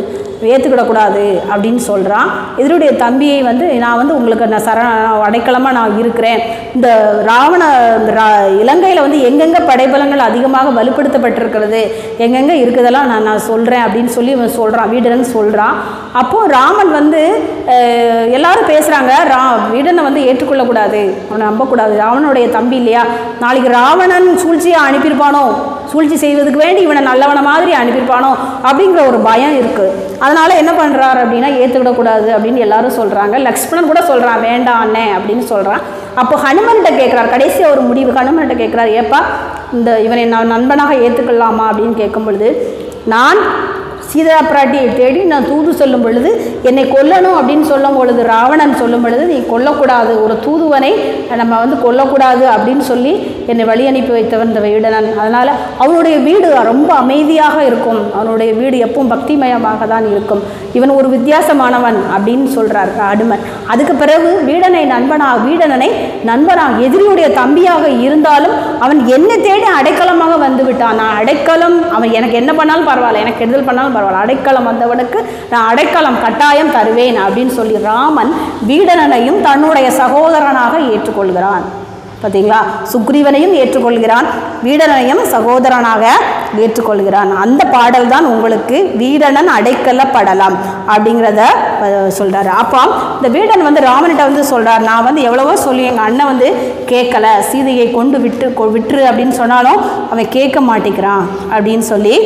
ஏற்றுக்கிடக்கூடாது அப்படின்னு சொல்கிறான் எதிரியுடைய தம்பியை வந்து நான் வந்து உங்களுக்கு நான் சர அடைக்கலமாக நான் இருக்கிறேன் இந்த ராவண இந்த ரா- இலங்கையில் வந்து எங்கெங்கே படைபலங்கள் அதிகமாக வலுப்படுத்தப்பட்டிருக்கிறது எங்கெங்கே இருக்குதெல்லாம் நான் நான் சொல்கிறேன் அப்படின்னு சொல்லி இவன் சொல்கிறான் வீடரன் சொல்கிறான் அப்போது ராமன் வந்து அஹ், எல்லாரும் பேசுகிறாங்க ரா வீடனை வந்து ஏற்றுக்கொள்ளக்கூடாது அவனை நம்பக்கூடாது ராவனுடைய தம்பி இல்லையா நாளைக்கு ராவணன் சூழ்ச்சியை அனுப்பியிருப்பானோ சூழ்ச்சி செய்வதுக்கு வேண்டி இவனை நல்லவன மாதிரி அனுப்பியிருப்பானோ அப்படிங்கிற ஒரு பயம் இருக்குது அதனால் என்ன பண்ணுறாரு அப்படின்னா ஏற்றுக்கிடக்கூடாது அப்படின்னு எல்லாரும் சொல்கிறாங்க லக்ஷ்மணன் கூட சொல்கிறான் வேண்டாம் அண்ணே அப்படின்னு சொல்கிறான் அப்போ ஹனுமன்கிட்ட கேட்குறாரு கடைசியாக ஒரு முடிவு ஹனுமன்கிட்ட கேட்குறாரு ஏப்பா இந்த இவனை நான் நண்பனாக ஏற்றுக்கொள்ளலாமா அப்படின்னு கேட்கும் பொழுது நான் சீதா பிராட்டியை தேடி நான் தூது சொல்லும் பொழுது என்னை கொல்லணும் அப்படின்னு சொல்லும் பொழுது ராவணன் சொல்லும் பொழுது நீ கொல்லக்கூடாது ஒரு தூதுவனை நம்ம வந்து கொல்லக்கூடாது அப்படின்னு சொல்லி என்னை வழி அனுப்பி வைத்தவன் இந்த வீடனன் அதனால் அவனுடைய வீடு ரொம்ப அமைதியாக இருக்கும் அவனுடைய வீடு எப்பவும் பக்திமயமாக தான் இருக்கும் இவன் ஒரு வித்தியாசமானவன் அப்படின்னு சொல்கிறார் அடுமன் அதுக்கு பிறகு வீடனை நண்பனா வீடனனை நண்பனா எதிரியுடைய தம்பியாக இருந்தாலும் அவன் என்னை தேடி அடைக்கலமாக வந்து விட்டான் நான் அடைக்கலம் அவன் எனக்கு என்ன பண்ணாலும் பரவாயில்ல எனக்கு கெடுதல் பண்ணாலும் பரவாயில்ல அடைக்கலம் வந்தவனுக்கு நான் அடைக்கலம் கட்டாயம் தருவேன் அப்படின்னு சொல்லி ராமன் வீடனனையும் தன்னுடைய சகோதரனாக ஏற்றுக்கொள்கிறான் பார்த்தீங்களா சுக்ரீவனையும் ஏற்றுக்கொள்கிறான் வீடனையும் சகோதரனாக ஏற்றுக்கொள்கிறான் அந்த பாடல் தான் உங்களுக்கு வீடனன் அடைக்கலப்படலாம் அப்படிங்கிறத அஹ், சொல்றாரு அப்போ இந்த வீடன் வந்து ராமன்கிட்ட வந்து சொல்றார் நான் வந்து எவ்வளவோ சொல்லி எங்கள் அண்ணன் வந்து கேட்கல சீதையை கொண்டு விட்டு கொ- விட்டுரு அப்படின்னு சொன்னாலும் அவன் கேட்க மாட்டேங்கிறான் அப்படின்னு சொல்லி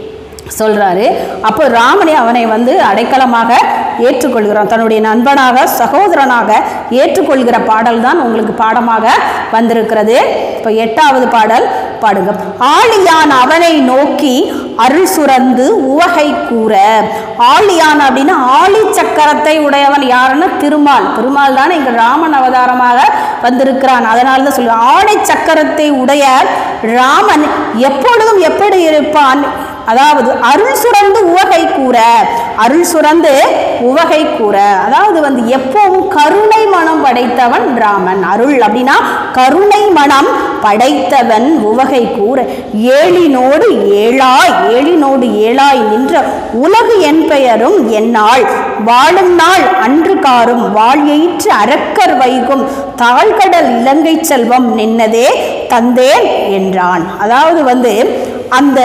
சொல்றாரு அப்போ ராமனே அவனை வந்து அடைக்கலமாக ஏற்றுக்கொள்கிறான் தன்னுடைய நண்பனாக சகோதரனாக ஏற்றுக்கொள்கிற பாடல் தான் உங்களுக்கு பாடமாக வந்திருக்கிறது இப்போ எட்டாவது பாடல் பாடுங்க ஆழியான் அவனை நோக்கி அருள் சுரந்து உவகை கூற ஆழியான் அப்படின்னா ஆழி சக்கரத்தை உடையவன் யாருன்னா திருமால் திருமால் தானே இங்க ராமன் அவதாரமாக வந்திருக்கிறான் அதனால தான் சொல்லுவேன் ஆழி சக்கரத்தை உடைய ராமன் எப்பொழுதும் எப்படி இருப்பான் அதாவது அருள் சுரந்து உவகை கூற அருள் சுரந்து உவகை கூற அதாவது வந்து எப்பவும் கருணை மனம் படைத்தவன் ராமன் அருள் அப்படின்னா கருணை மனம் படைத்தவன் உவகை கூற ஏழினோடு ஏழாய் ஏழினோடு ஏழாய் நின்ற உலகு என் பெயரும் என்னால் வாழும் நாள் அன்று காரும் வாழ்யெயிற்று அரக்கர் வைகும் தாழ்கடல் இலங்கை செல்வம் நின்னதே தந்தேன் என்றான் அதாவது வந்து அந்த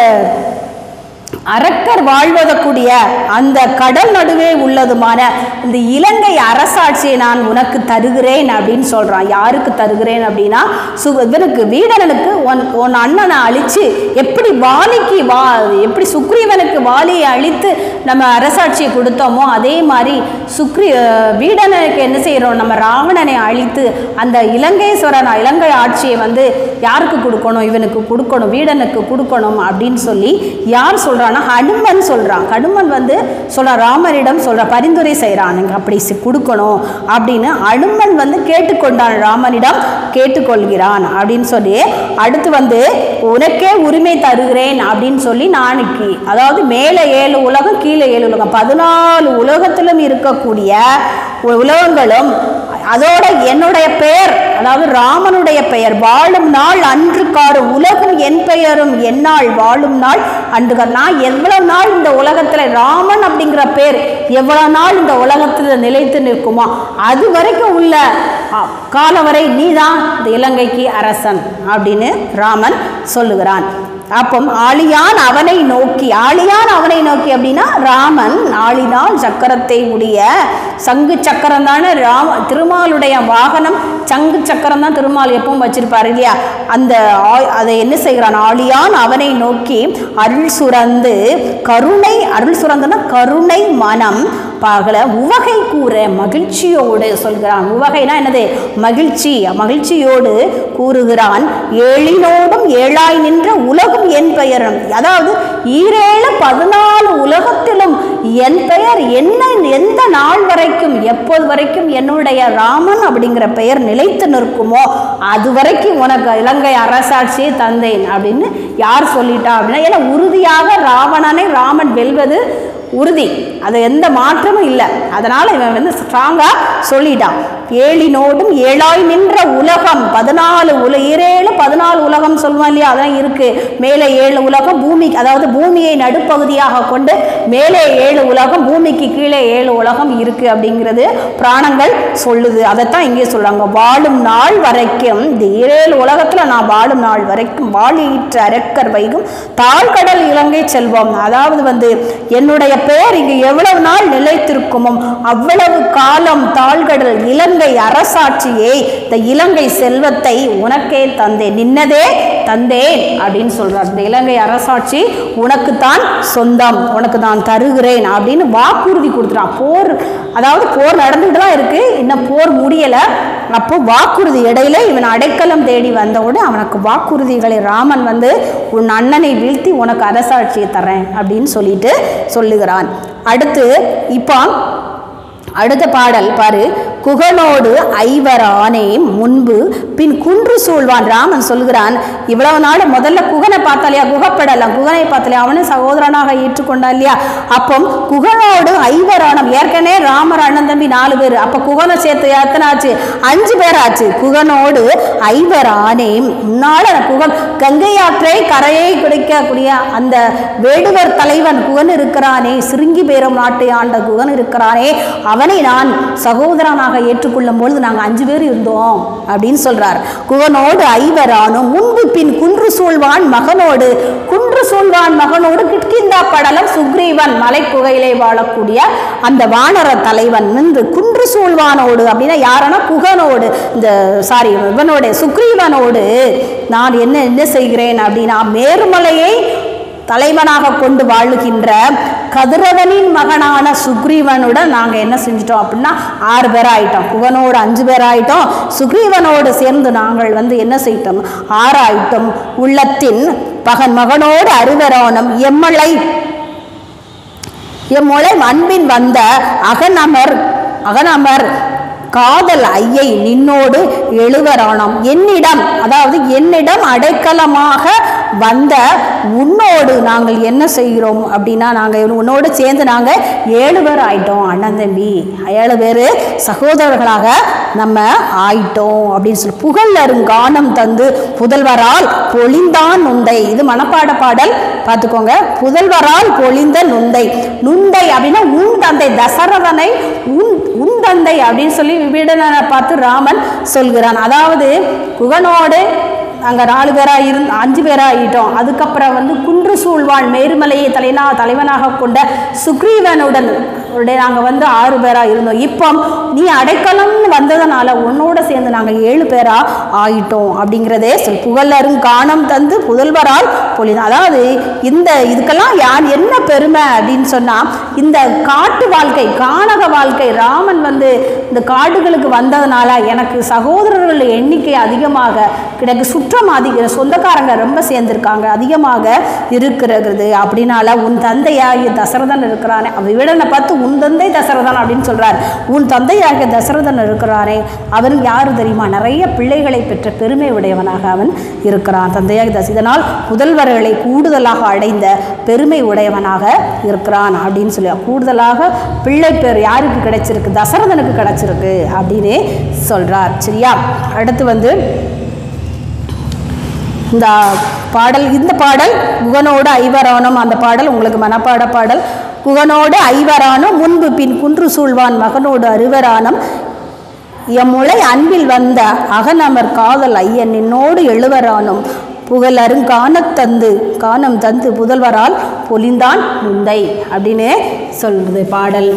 அரக்கர் வாழ்வதற்குரிய அந்த கடல் நடுவே உள்ளதுமான இந்த இலங்கை அரசாட்சியை நான் உனக்கு தருகிறேன் அப்படின்னு சொல்றான் யாருக்கு தருகிறேன் அப்படின்னா சு இவனுக்கு வீடனனுக்கு உன் உன் அண்ணனை அழிச்சு எப்படி வாலிக்கு வா எப்படி சுக்ரீவனுக்கு வாலியை அழித்து நம்ம அரசாட்சியை கொடுத்தோமோ அதே மாதிரி சுக்ரி அஹ், வீடனுக்கு என்ன செய்கிறோம் நம்ம ராவணனை அழித்து அந்த இலங்கைஸ்வரன் இலங்கை ஆட்சியை வந்து யாருக்கு கொடுக்கணும் இவனுக்கு கொடுக்கணும் வீடனுக்கு கொடுக்கணும் அப்படின்னு சொல்லி யார் சொல்றான்னா ஹனுமன் சொல்றான் ஹனுமன் வந்து சொல்ற ராமரிடம் சொல்ற பரிந்துரை செய்கிறான் அப்படி சி- கொடுக்கணும் அப்படின்னு ஹனுமன் வந்து கேட்டுக்கொண்டான் ராமனிடம் கேட்டுக்கொள்கிறான் அப்படின்னு சொல்லி அடுத்து வந்து உனக்கே உரிமை தருகிறேன் அப்படின்னு சொல்லி நாளைக்கு அதாவது மேலே ஏழு உலகம் கீழே ஏழு உலகம் பதினாலு உலகத்திலும் இருக்கக்கூடிய உ- உலகங்களும் அதோட என்னுடைய பெயர் அதாவது ராமனுடைய பெயர் வாழும் நாள் அன்று காரு உலகம் என் பெயரும் என்னால் வாழும் நாள் அன்று கார் நான் எவ்வளவு நாள் இந்த உலகத்துல ராமன் அப்படிங்கிற பேர் எவ்வளவு நாள் இந்த உலகத்துல நிலைத்து நிற்குமோ அது வரைக்கும் உள்ள அ, காலம் வரை நீதான் இந்த இலங்கைக்கு அரசன் அப்படின்னு ராமன் சொல்லுகிறான் அப்போ ஆழியான் அவனை நோக்கி ஆழியான் அவனை நோக்கி அப்படின்னா ராமன் ஆளினால் சக்கரத்தை உடைய சங்கு சக்கரம் தானே ராம திருமாலுடைய வாகனம் சங்கு சக்கரம் தான் திருமால் எப்பவும் வச்சிருப்பாரு இல்லையா அந்த ஆ- அதை என்ன செய்கிறான் ஆழியான் அவனை நோக்கி அருள் சுரந்து கருணை அருள் சுரந்துன்னா கருணை மனம் பகல உவகை கூற மகிழ்ச்சியோடு சொல்கிறான் உவகைனா என்னது மகிழ்ச்சி மகிழ்ச்சியோடு கூறுகிறான் ஏழினோடும் ஏழாய் நின்ற உலகம் என் பெயரும் அதாவது ஈரேழு பதினாலு உலகத்திலும் என் பெயர் என்ன எந்த நாள் வரைக்கும் எப்போது வரைக்கும் என்னுடைய ராமன் அப்படிங்கிற பெயர் நிலைத்து நிற்குமோ அது வரைக்கும் உனக்கு இலங்கை அரசாட்சியை தந்தேன் அப்படின்னு யார் சொல்லிட்டா அப்படின்னா ஏன்னா உறுதியாக ராவணனை ராமன் வெல்வது உறுதி அது எந்த மாற்றமும் இல்லை அதனால் இவன் வந்து ஸ்ட்ராங்காக சொல்லிட்டான் ஏழினோடும் ஏழாய் நின்ற உலகம் பதினாலு உல ஈரேழு பதினாலு உலகம் சொல்லுவோம் இல்லையா அதான் இருக்கு மேலே ஏழு உலகம் பூமி அதாவது பூமியை நடுப்பகுதியாக கொண்டு மேலே ஏழு உலகம் பூமிக்கு கீழே ஏழு உலகம் இருக்கு அப்படிங்கிறது புராணங்கள் சொல்லுது அதைத்தான் இங்கே சொல்றாங்க வாழும் நாள் வரைக்கும் இந்த ஏழு உலகத்துல நான் வாழும் நாள் வரைக்கும் வாழியிற்ற அரக்கர் வைகும் தாழ்கடல் இலங்கை செல்வம் அதாவது வந்து என்னுடைய பெயர் இங்கு எவ்வளவு நாள் நிலைத்திருக்குமோ அவ்வளவு காலம் தாழ்கடல் இலங்கை அரசாட்சியை இந்த இலங்கை செல்வத்தை உனக்கே தந்தேன் நின்னதே தந்தேன் அப்படின்னு சொல்றார் இந்த இலங்கை அரசாட்சி உனக்குத்தான் சொந்தம் உனக்கு நான் தருகிறேன் அப்படின்னு வாக்குறுதி கொடுத்துட்டான் போர் அதாவது போர் நடந்துட்டு தான் இருக்கு இன்னும் போர் முடியல அப்போ வாக்குறுதி இடையில இவன் அடைக்கலம் தேடி வந்தவுடனே அவனுக்கு வாக்குறுதிகளை ராமன் வந்து உன் அண்ணனை வீழ்த்தி உனக்கு அரசாட்சியை தரேன் அப்படின்னு சொல்லிட்டு சொல்லுகிறான் அடுத்து இப்போ அடுத்த பாடல் பாரு குகனோடு ஐவரானே முன்பு பின் குன்று சூழ்வான் ராமன் சொல்கிறான் இவ்வளவு நாள் முதல்ல குகனை பார்த்தாலையா குகப்படலாம் குகனை பார்த்தாலையா அவனும் சகோதரனாக ஏற்றுக்கொண்டான் இல்லையா அப்போ குகனோடு ஐவரானம் ஏற்கனவே ராமர் அண்ணன் தம்பி நாலு பேர் அப்போ குகனை சேர்த்து எத்தனை ஆச்சு அஞ்சு பேர் ஆச்சு குகனோடு ஐவரானே முன்னால குகன் கங்கை ஆற்றை கரையை குடிக்கக்கூடிய அந்த வேடுவர் தலைவன் குகன் இருக்கிறானே சிறுங்கி பேரும் நாட்டை ஆண்ட குகன் இருக்கிறானே அவனை நான் சகோதரனாக ஏற்றுக்கொள்ளும் பொழுது நாங்கள் அஞ்சு பேர் இருந்தோம் அப்படின்னு சொல்றார் குகனோடு ஐவரானும் முன்பு பின் குன்று சூழ்வான் மகனோடு குன்று சூழ்வான் மகனோடு கிட்கிந்தா படலம் சுக்ரீவன் மலைக்குகையிலே வாழக்கூடிய அந்த வானர தலைவன் நின்று குன்று சூழ்வானோடு அப்படின்னா யாரனா குகனோடு இந்த சாரி இவனோட சுக்ரீவனோடு நான் என்ன என்ன செய்கிறேன் அப்படின்னா மேருமலையை தலைவனாக கொண்டு வாழுகின்ற கதிரவனின் மகனான சுக்ரீவனுடன் நாங்கள் என்ன செஞ்சிட்டோம் அப்படின்னா ஆறு பேர் ஆயிட்டோம் குகனோடு அஞ்சு பேர் ஆயிட்டோம் சுக்ரீவனோடு சேர்ந்து நாங்கள் வந்து என்ன செய்தோம் ஆறு ஆயிட்டோம் உள்ளத்தின் பகன் மகனோடு அருவரோணம் எம்மலை எம்முளை அன்பின் வந்த அகனமர் அகனமர் காதல் ஐயை நின்னோடு எழுவரானாம் என்னிடம் அதாவது என்னிடம் அடைக்கலமாக வந்த உன்னோடு நாங்கள் என்ன செய்கிறோம் அப்படின்னா நாங்கள் உன்னோடு சேர்ந்து நாங்கள் ஏழு பேர் ஆயிட்டோம் அண்ணன் தம்பி ஏழு பேர் சகோதரர்களாக நம்ம ஆயிட்டோம் அப்படின்னு சொல்லி புகழருங்கானம் தந்து புதல்வரால் பொழிந்தான் நுந்தை இது மனப்பாட பாடல் பார்த்துக்கோங்க புதல்வரால் பொழிந்த நுந்தை நுந்தை அப்படின்னா உன் தந்தை தசரதனை உன் உன் தந்தை அப்படின்னு சொல்லி விபீடனை பார்த்து ராமன் சொல்கிறான் அதாவது குகனோடு நாங்கள் நாலு பேராக இருந்து அஞ்சு பேராக ஆகிட்டோம் அதுக்கப்புறம் வந்து குன்று சூழ்வான் மேருமலையை தலைனா தலைவனாக கொண்ட சுக்ரீவனுடன் நாங்கள் வந்து ஆறு பேராக இருந்தோம் இப்போ நீ அடைக்கலம்னு வந்ததுனால உன்னோட சேர்ந்து நாங்கள் ஏழு பேராக ஆயிட்டோம் அப்படிங்கிறதே சொல் புகழரும் காணம் தந்து புதல்வரால் பொழிது அதாவது இந்த இதுக்கெல்லாம் யார் என்ன பெருமை அப்படின்னு சொன்னால் இந்த காட்டு வாழ்க்கை கானக வாழ்க்கை ராமன் வந்து இந்த காடுகளுக்கு வந்ததுனால எனக்கு சகோதரர்கள் எண்ணிக்கை அதிகமாக கிடக்கு சுற்றம் அதிக சொந்தக்காரங்க ரொம்ப சேர்ந்திருக்காங்க அதிகமாக இருக்கிறது அப்படின்னால உன் தந்தையாகிய தசரதன் இருக்கிறானே விடனை பார்த்து உன் தந்தை தசரதன் அப்படின்னு சொல்றார் உன் தந்தையாகிய தசரதன் இருக்கிறானே அவன் யாரு தெரியுமா நிறைய பிள்ளைகளை பெற்ற பெருமை உடையவனாக அவன் இருக்கிறான் தந்தையாகி தச இதனால் முதல்வர்களை கூடுதலாக அடைந்த பெருமை உடையவனாக இருக்கிறான் அப்படின்னு சொல்லி கூடுதலாக பிள்ளை பேர் யாருக்கு கிடைச்சிருக்கு தசரதனுக்கு கிடைச்சிருக்கு அப்படின்னு சொல்றார் சரியா அடுத்து வந்து இந்த பாடல் இந்த பாடல் குகனோடு ஐவரானம் அந்த பாடல் உங்களுக்கு மனப்பாட பாடல் குகனோடு ஐவரானம் முன்பு பின் குன்று சூழ்வான் மகனோடு அருவரானம் எம்முளை அன்பில் வந்த அகனமர் காதல் ஐயன் நின்னோடு எழுவரானும் புகழரும் காணத்தந்து காணம் தந்து புதல்வரால் பொலிந்தான் முந்தை அப்படின்னு சொல்றது பாடல்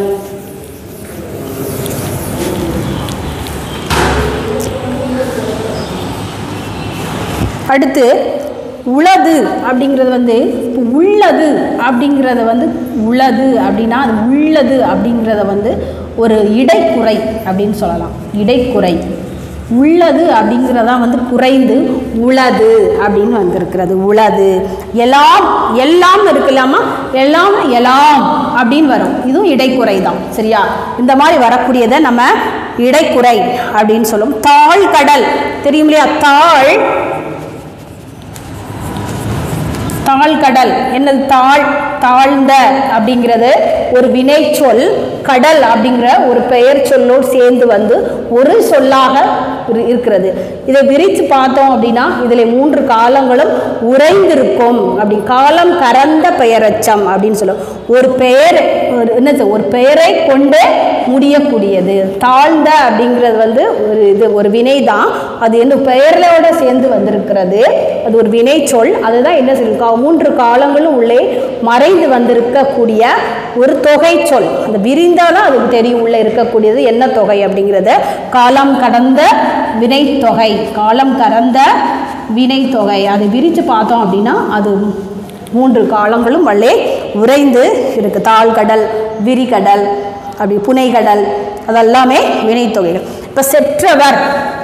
அடுத்து உளது அப்படிங்கிறது வந்து இப்போ உள்ளது அப்படிங்கிறத வந்து உளது அப்படின்னா அது உள்ளது அப்படிங்கிறத வந்து ஒரு இடைக்குறை அப்படின்னு சொல்லலாம் இடைக்குறை உள்ளது அப்படிங்கிறதா வந்து குறைந்து உளது அப்படின்னு வந்திருக்கிறது உளது எல்லாம் எல்லாம் இருக்குல்லாமா எல்லாம் எல்லாம் அப்படின்னு வரும் இதுவும் இடைக்குறை தான் சரியா இந்த மாதிரி வரக்கூடியதை நம்ம இடைக்குறை அப்படின்னு சொல்லும் தாழ் கடல் தெரியும் இல்லையா தாழ் தாழ்கடல் என்னது தாழ் தாழ்ந்த அப்படிங்கிறது ஒரு வினைச்சொல் கடல் அப்படிங்கிற ஒரு பெயர் சொல்லோடு சேர்ந்து வந்து ஒரு சொல்லாக இரு- இருக்கிறது இதை விரித்து பார்த்தோம் அப்படின்னா இதில் மூன்று காலங்களும் உறைந்திருக்கும் அப்படி காலம் கறந்த பெயரச்சம் அப்படின்னு சொல்லுவோம் ஒரு பெயர் ஒரு என்னது ஒரு பெயரை கொண்டு முடியக்கூடியது தாழ்ந்த அப்படிங்கிறது வந்து ஒரு இது ஒரு வினை தான் அது என்ன பெயர்களோட சேர்ந்து வந்திருக்கிறது அது ஒரு வினை சொல் அதுதான் என்ன சொல்லியிருக்கா மூன்று காலங்களும் உள்ளே மறைந்து வந்திருக்கக்கூடிய ஒரு தொகை சொல் அந்த விரிந்தாலும் அதுக்கு தெரியும் உள்ளே இருக்கக்கூடியது என்ன தொகை அப்படிங்கிறது காலம் கடந்த வினைத்தொகை காலம் கடந்த வினைத்தொகை அதை விரித்து பார்த்தோம் அப்படின்னா அது மூன்று காலங்களும் வள்ளே உறைந்து இருக்கு தாழ்கடல் விரிகடல் அப்படி புனைகடல் அதெல்லாமே வினைத்தொகைகள் இப்போ செற்றவர்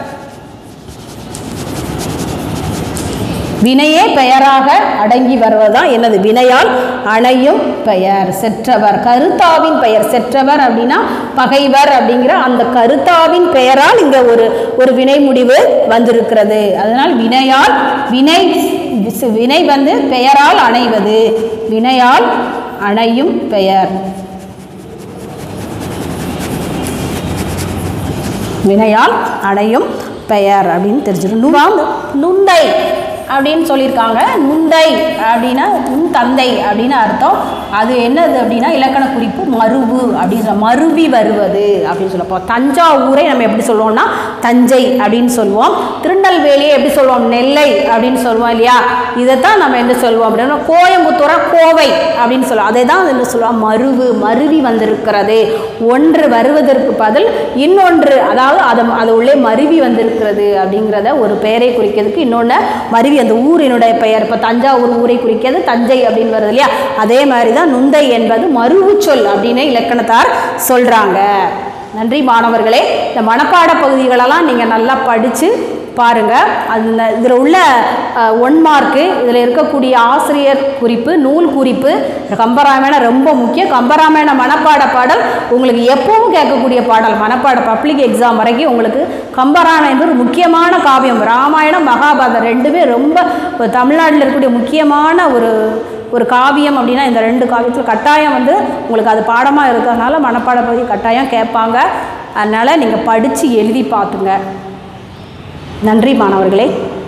வினையே பெயராக அடங்கி வருவதுதான் என்னது வினையால் அணையும் பெயர் செற்றவர் கருத்தாவின் பெயர் செற்றவர் அப்படின்னா பகைவர் அப்படிங்கிற அந்த கருத்தாவின் பெயரால் இங்கே ஒரு ஒரு வினை முடிவு வந்திருக்கிறது அதனால் வினையால் வினை வினை வந்து பெயரால் அணைவது வினையால் அணையும் பெயர் வினையால் அடையும் பெயர் அப்படின்னு தெரிஞ்சிடும் நுவாம் நுந்தை அப்படின்னு சொல்லியிருக்காங்க நுந்தை அப்படின்னா உன் தந்தை அப்படின்னு அர்த்தம் அது என்னது அப்படின்னா இலக்கண குறிப்பு மருவு அப்படின்னு சொல்ல மருவி வருவது அப்படின்னு சொல்லப்போ தஞ்சாவூரை நம்ம எப்படி சொல்லுவோம்னா தஞ்சை அப்படின்னு சொல்லுவோம் திருநெல்வேலியை எப்படி சொல்லுவோம் நெல்லை அப்படின்னு சொல்லுவோம் இல்லையா இதைத்தான் நம்ம என்ன சொல்லுவோம் அப்படின்னா கோயம்புத்தூரை கோவை அப்படின்னு சொல்லுவோம் அதை தான் என்ன சொல்லுவோம் மருவு மருவி வந்திருக்கிறது ஒன்று வருவதற்கு பதில் இன்னொன்று அதாவது அது அது உள்ளே மருவி வந்திருக்கிறது அப்படிங்கிறத ஒரு பெயரை குறிக்கிறதுக்கு இன்னொன்று மருவி அந்த ஊரினுடைய பெயர் இப்போ தஞ்சாவூர் ஊரை குறிக்கிறது தஞ்சை அப்படின்னு வருது இல்லையா அதே மாதிரி தான் நுந்தை என்பது மருவு சொல் அப்படின்னு இலக்கணத்தார் சொல்கிறாங்க நன்றி மாணவர்களே இந்த மனப்பாட பகுதிகளெல்லாம் நீங்கள் நல்லா படித்து பாருங்கள் அந்த இதில் உள்ள ஒன் மார்க்கு இதில் இருக்கக்கூடிய ஆசிரியர் குறிப்பு நூல் குறிப்பு கம்பராமாயணம் ரொம்ப முக்கியம் கம்பராமாயண மனப்பாட பாடல் உங்களுக்கு எப்பவும் கேட்கக்கூடிய பாடல் மனப்பாட பப்ளிக் எக்ஸாம் வரைக்கும் உங்களுக்கு கம்பராமாயணம் ஒரு முக்கியமான காவியம் ராமாயணம் மகாபாரதம் ரெண்டுமே ரொம்ப இப்போ தமிழ்நாட்டில் இருக்கக்கூடிய முக்கியமான ஒரு ஒரு காவியம் அப்படின்னா இந்த ரெண்டு காவியத்தில் கட்டாயம் வந்து உங்களுக்கு அது பாடமாக இருக்கிறதுனால மனப்பாட பகுதி கட்டாயம் கேட்பாங்க அதனால் நீங்கள் படித்து எழுதி பார்த்துங்க நன்றி மாணவர்களே